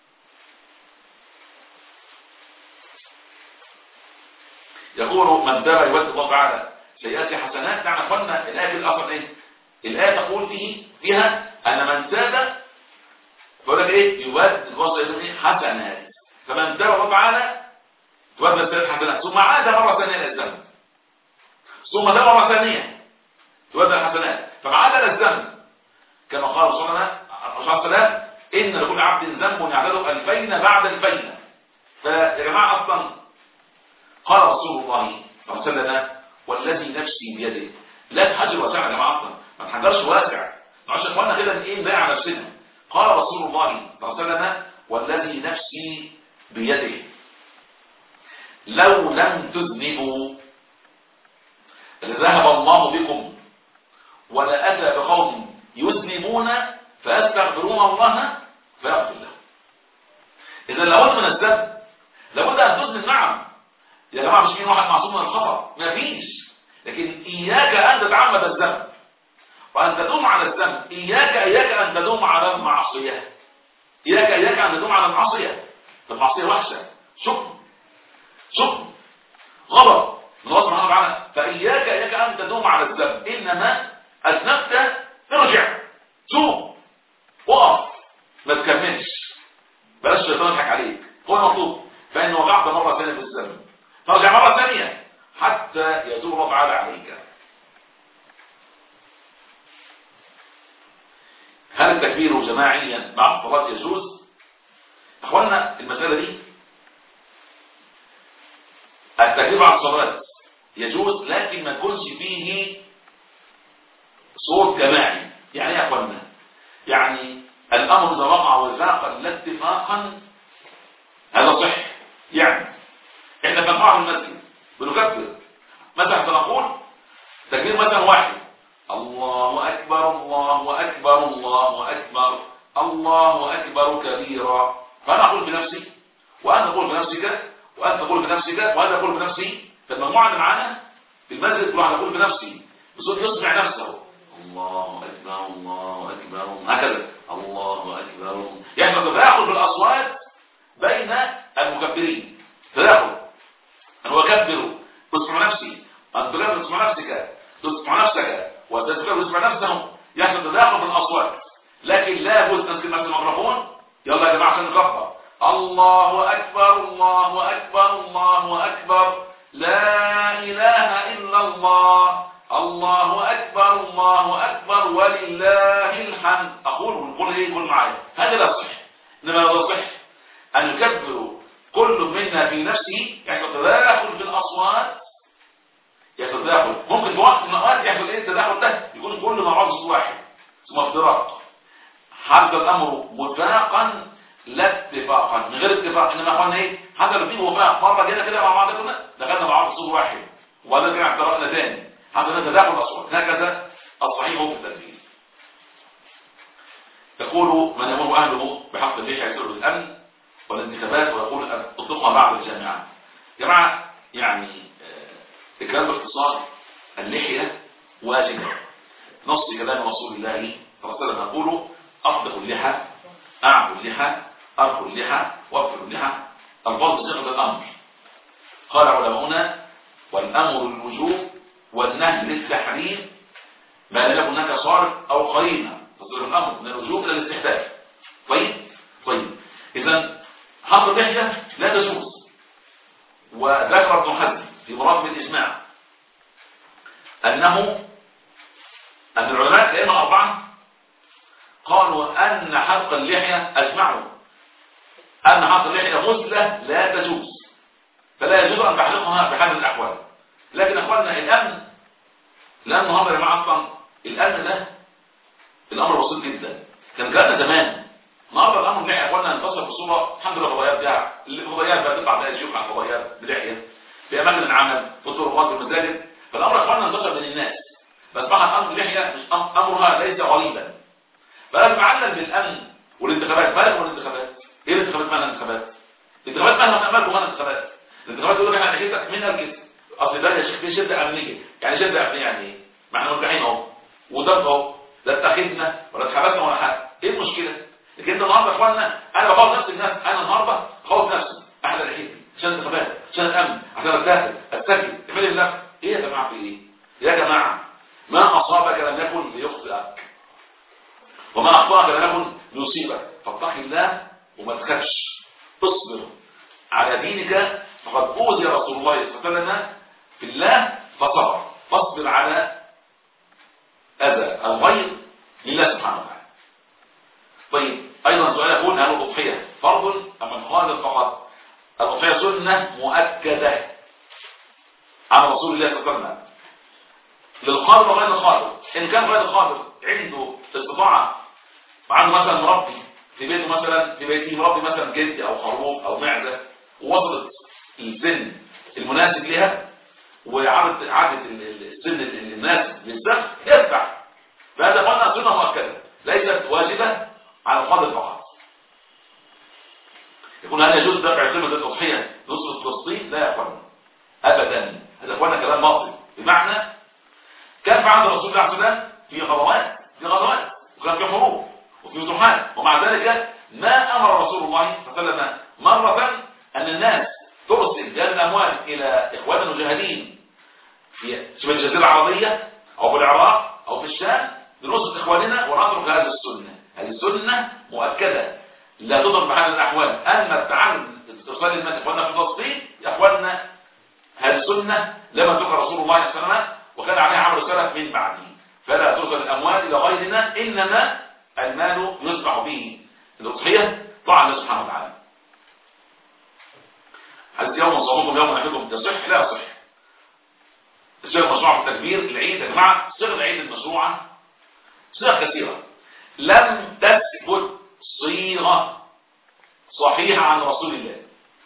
يقول من تاب يود الله تعالى سيئات حسنات نعم اخوانا الآية في الأصل ايه الآية تقول فيه فيها أن من تاب يقول لك ايه يود الله ايه حسنات فمن تاب الله تعالى تود السيئات حسنات ثم عاد مرة ثانية إلى الذنب ثم تاب مرة ثانية تود الحسنات فعاد إلى الذنب كما قال رسول الله عليه وسلم إن لكل عبد ذنب يعدله ألفين بعد الفين فيا جماعة أصلا قال رسول الله صلى الله عليه وسلم والذي نفسي بيده لا تحجر واسع يا جماعه اصلا ما تحجرش واسع عشان اخوانا كده ايه نضيع على نفسنا قال رسول الله صلى الله عليه وسلم والذي نفسي بيده لو لم تذنبوا لذهب الله بكم ولأتى بقوم يذنبون فيستغفرون الله فيغفر لهم إذا لابد من الذنب لابد أن تذنب نعم يا جماعة مش مين واحد معصوم من الخطأ ما فيش لكن إياك أن تتعمد الذنب وأن تدوم على الذنب إياك إياك أن تدوم على المعصية إياك إياك أن تدوم على المعصية المعصية وحشة شكر شكر غلط من الله سبحانه وتعالى فإياك إياك أن تدوم على الذنب إنما أذنبت ارجع توب وقف ما تكملش بلاش الشيطان يضحك عليك هو المطلوب فإن وقعت مرة ثانية في الذنب ترجع مرة ثانية حتى يتوب الله تعالى عليك هل التكبير جماعيا مع الصلاة يجوز اخوانا المسألة دي التكبير مع الصلاة يجوز لكن ما يكونش فيه صوت جماعي يعني ايه يا اخوانا يعني الامر اذا وقع وزاقا لا اتفاقا هذا صح يعني احنا في مجموعه في المسجد بنكبر مثلا سنقول تكبير مثلا واحد الله اكبر الله اكبر الله اكبر الله اكبر كبيرا فانا اقول بنفسي وانت تقول بنفسك وانت تقول بنفسك وانا اقول بنفسي فالمجموعه اللي معانا في المسجد كل واحد يقول بنفسي بصوت يسمع نفسه الله اكبر الله اكبر هكذا الله اكبر يعني تداخل بالاصوات بين المكبرين تداخل أنا أكبر تسمع نفسي أنت لا تسمع نفسك تسمع نفسك وتذكر تسمع نفسهم يحصل تداخل في الأصوات لكن لا بد أن تسمع الميكروفون يلا يا جماعة عشان نكبر الله أكبر الله أكبر الله أكبر لا إله إلا الله الله أكبر الله أكبر ولله الحمد أقول ونقول إيه قول معايا هذا لا صح إنما لا صح أن يكبر كل منا في نفسه يحصل تداخل في الأصوات يحصل تداخل ممكن في وقت من الأوقات يحصل إيه التداخل ده يكون كل مع بعض صوت واحد ثم افتراق هذا الأمر وفاقا لا اتفاقا من غير اتفاق إنما أخوانا إيه حصل فيه وفاق مرة جينا كده مع بعض كنا دخلنا مع بعض صوت واحد وبعدين كده افترقنا تاني حصل تداخل الأصوات هكذا الصحيح هو في التنفيذ يقول من يمر أهله بحق اللحية يسر بالأمن والانتخابات ويقول اطلقها بعد الجامعة جماعة يعني الكلام باختصار اللحية واجبة نص كلام رسول الله صلى الله عليه وسلم يقول أطلق اللحى أعفو اللحى أرفو اللحى وأغفر اللحى الفاظ بصيغة الأمر قال علماؤنا والأمر للوجوب والنهي للتحريم ما لم يكن هناك صارف أو قرينة تصير الأمر من الوجوب إلى الاستحباب طيب طيب إذا حق اللحية لا تجوز وذكر ابن حزم في مراتب الإجماع أنه أن العلماء الأئمة أربعة قالوا أن حلق اللحية أجمعوا أن حلق اللحية غسلة لا تجوز فلا يجوز أن تحلقها بحال من الأحوال لكن أخواننا الأمن الأمن هذا يا جماعة أصلا الأمن ده الأمر بسيط جدا كان كان زمان النهارده الامر بتاعي يا اخوانا انتصر بصوره الحمد لله الفضائيات بتاع الفضائيات بقى تطلع بقى تشوف على الفضائيات بلحيه في اماكن العمل في الطرقات والمساجد فالامر يا اخوانا انتشر بين الناس فاصبحت امر اللحيه مش امرها ليس غريبا فلازم اعلم بالامن والانتخابات مالك والانتخابات ايه الانتخابات مالها الانتخابات الانتخابات مالها مالك ومالها الانتخابات الانتخابات يقول لك احنا لحيتك من الكسب اصل ده يا شيخ في شده امنيه يعني شده امنيه يعني ايه ما احنا مرتاحين اهو وده اهو لا اتخذنا ولا اتحبسنا ولا حاجه ايه المشكله لكن انت النهارده يا اخوانا انا بخوف نفسي الناس انا النهارده بخوف نفسي احلى الحين عشان الانتخابات عشان الامن عشان اتاكل اتسكن اعمل لنفسك ايه يا جماعه في ايه يا جماعه ما اصابك لم يكن ليخطئك وما اخطاك لم يكن ليصيبك فاتق الله وما تخافش اصبر على دينك فقد اوذي رسول الله صلى الله عليه وسلم في الله فصبر فاصبر على اذى الغير لله سبحانه وتعالى طيب ايضا سؤال يقول هل الاضحيه فرض ام الخالق فقط الاضحيه سنه مؤكده عن رسول الله صلى الله عليه وسلم للقادر وغير القادر ان كان غير القادر عنده استطاعه وعنده مثلا مربي في بيته مثلا في بيته مربي مثلا جدي او خروف او معده ووصلت السن المناسب لها وعادت عادت السن المناسب للذبح يذبح فهذا قلنا سنه مؤكده ليست واجبه على القادر فقط يقول هل يجوز دفع قيمه الاضحيه نصف فلسطين لا يا اخوانا ابدا هذا اخوانا كلام باطل بمعنى كان في عهد الرسول صلى الله عليه وسلم في غزوات في غزوات وكان في حروب وفي فتوحات ومع ذلك ما امر رسول الله صلى الله عليه وسلم مره ان الناس ترسل هذه الاموال الى اخوان المجاهدين في شبه الجزيره العربيه او في العراق او في الشام لنصره اخواننا ونترك هذه السنه هذه السنه مؤكده لا تضرب بحال الاحوال اما التعامل استرسال المال اخواننا في فلسطين يا اخواننا هذه السنه لما ذكر رسول الله صلى الله عليه وسلم وكان عليها عمل السلف من بعده فلا ترسل الاموال الى غيرنا انما المال يذبح به الاضحيه طاعه الله سبحانه وتعالى هل يوم صومكم يوم احدكم تصح لا يصح الصيغه المشروعه في التكبير العيد يا جماعه صيغه العيد المشروعه صيغ كثيره لم تثبت صيغه صحيحه عن رسول الله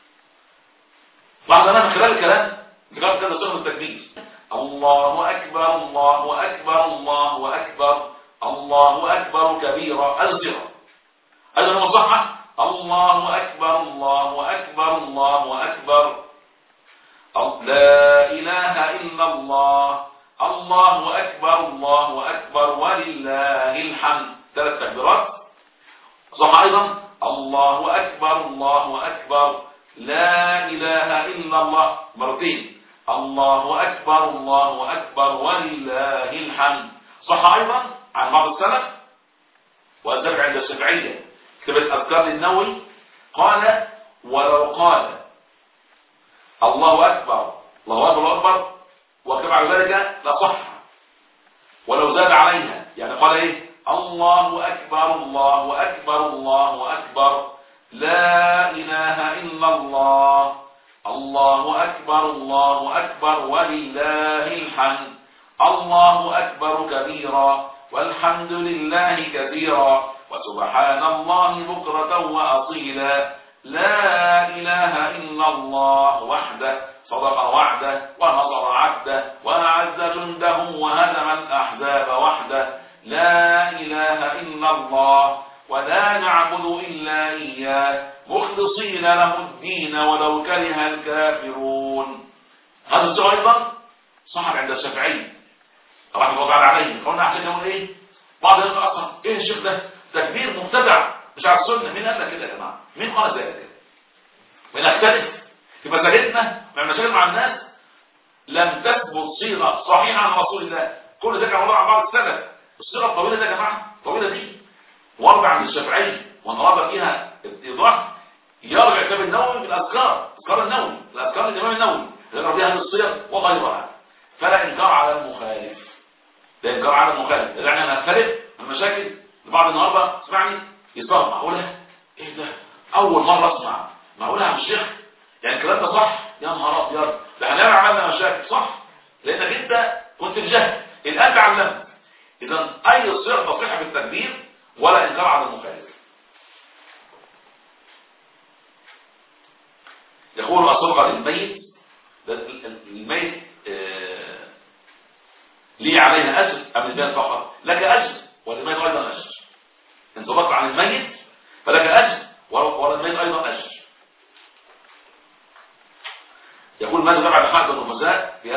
لاحظ انا من خلال الكلام ذكرت كذا صيغه التكبير الله اكبر الله اكبر الله اكبر الله اكبر كبيرا الصيغه ايضا المصحح الله أكبر الله أكبر الله أكبر لا إله إلا الله الله أكبر الله أكبر ولله الحمد ثلاث تكبيرات صح أيضا الله أكبر الله أكبر لا إله إلا الله مرتين الله أكبر الله أكبر ولله الحمد صح أيضا عن بعض السلف وذلك عند الشافعيه كتبت أذكار للنووي قال ولو قال الله أكبر الله أكبر أكبر وكما على ذلك لصح ولو زاد عليها يعني قال إيه الله أكبر الله أكبر الله أكبر لا إله إلا الله الله أكبر الله أكبر ولله الحمد الله أكبر كبيرا والحمد لله كثيرا وسبحان الله بكرة وأصيلا لا إله إلا الله وحده صدق وعده ونصر عبده وأعز جنده وهزم الأحزاب وحده لا إله إلا الله ولا نعبد إلا إياه مخلصين له الدين ولو كره الكافرون هذا السؤال أيضا صحب عند الشافعي رحمه الله تعالى عليه قلنا عشان نقول ايه بعض الناس اصلا ايه الشيخ ده تكبير مبتدع مش على السنه مين قال لك كده يا جماعه مين قال ذلك بنختلف في مساجدنا مع مشاكل مع الناس لم تثبت صيغه صحيحه عن رسول الله كل ده كان عن بعض السلف الصيغه الطويله دي يا جماعه الطويله دي ورد عن الشافعي ونرى فيها ايضاح يرجع كتاب النووي بالاذكار اذكار النووي الاذكار الامام النووي ذكر فيها هذه الصيغ وغيرها فلا انكار على المخالف لا انكار على المخالف يعني انا اختلف المشاكل البعض النهارده اسمعني يصاب معقوله ايه ده اول مره اسمع معقوله يا الشيخ يعني الكلام ده صح يا نهار ابيض ده احنا عملنا مشاكل صح لانك انت كنت في جهل الان تعلمت اذا اي صيغه تصح بالتكبير ولا انكار على المخالف يقول الصدقه للميت الميت آه ليه عليها اجر ام للميت فقط لك اجر وللميت ايضا اجر ان صدقت عن الميت فلك اجر وللميت ايضا اجر يقول ماذا فعل حمد النفساء في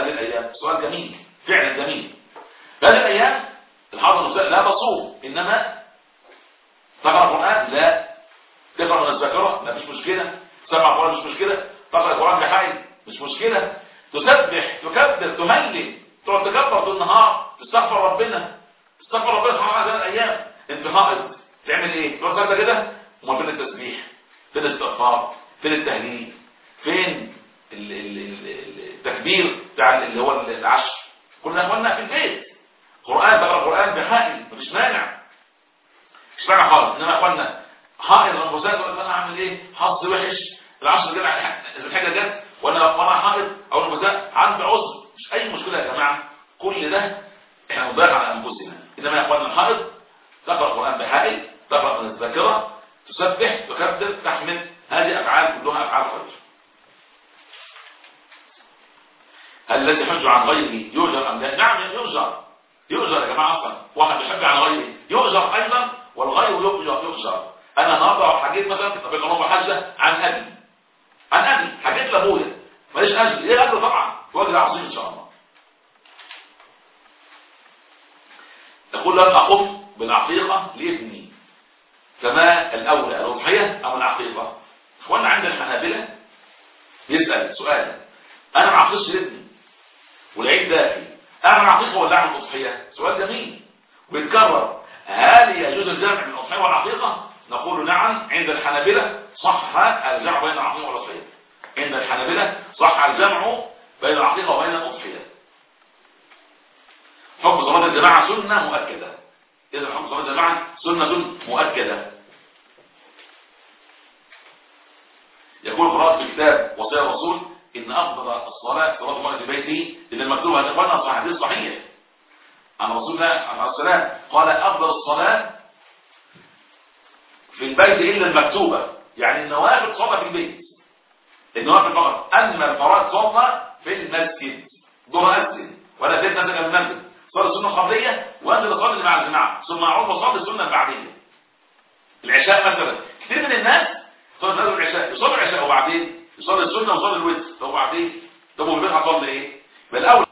جميل فعلا جميل هذه الايام الحاضر المساء لا بصوم انما تقرا القران لا تقرا من الذاكره ما فيش مشكله تسمع القران مش مشكله تقرا القران بحي مش مشكله تسبح تكبر تهلل تقعد تكبر طول النهار تستغفر ربنا تستغفر ربنا سبحانه وتعالى الايام انت حائض تعمل ايه تقعد ساكته كده امال فين التسبيح فين الاستغفار فين التهليل فين ال- ال- ال- التكبير بتاع اللي هو العشر كنا اخواننا في البيت قران تقرا القران بحائل مفيش مانع مش مانع خالص انما يا اخوانا حائل غنبوسات ولا انا اعمل ايه حظ وحش العشر جت الحاجه جت وانا وانا حائض او غنبوسات عندي عذر مش اي مشكله يا جماعه كل ده احنا نضيع على انفسنا انما يا اخوانا الحائض تقرا القران بحائل تقرا من الذاكره تسبح تكبر تحمد هذه افعال كلها افعال خير هل الذي حج عن غيره يؤجر ام لا نعم يؤجر يؤجر يا جماعه اصلا واحد بيحج عن غيره يؤجر ايضا والغير يؤجر يؤجر انا النهارده حجيت مثلا في العمره حجه عن ابي عن ابي حجيت لابويا ماليش اجر ليه اجر طبعا واجر عظيم ان شاء الله يقول لن اقف بالعقيقه لابني كما الاولى الاضحيه او العقيقه اخوانا عند الحنابله يسال سؤال انا ما عقدتش لابني والعيد داخل اعمل عقيقه ولا اعمل اضحيه سؤال جميل ويتكرر هل يجوز الجمع بين الاضحيه والعقيقه نقول نعم عند الحنابله صح الجمع بين العقيقه والاضحيه عند الحنابله صح الجمع بين العقيقه وبين الاضحيه حكم صلاه الجماعه سنه مؤكده اذا حكم صلاه الجماعه سنه مؤكده يقول قراءه في كتاب وصيه الرسول ان افضل الصلاه صلاه الله في بيته ان المكتوب هذا اخوانا صحيح حديث صحيح عن رسول الله عليه السلام قال افضل الصلاه في البيت الا المكتوبه يعني النوافل صلاه في البيت النوافل فقط اما الفرائض صلاه في المسجد ظهر اذن ولا تبدا من المسجد صلاه السنه القبليه وانزل صلي مع الجماعه ثم اعود وصلي السنه البعديه العشاء مثلا كثير من الناس صلاه نازل العشاء يصلي العشاء وبعدين يصلي السنه ويصلي الوتر طب وبعدين طب وفي البيت هتصلي ايه؟ بالاول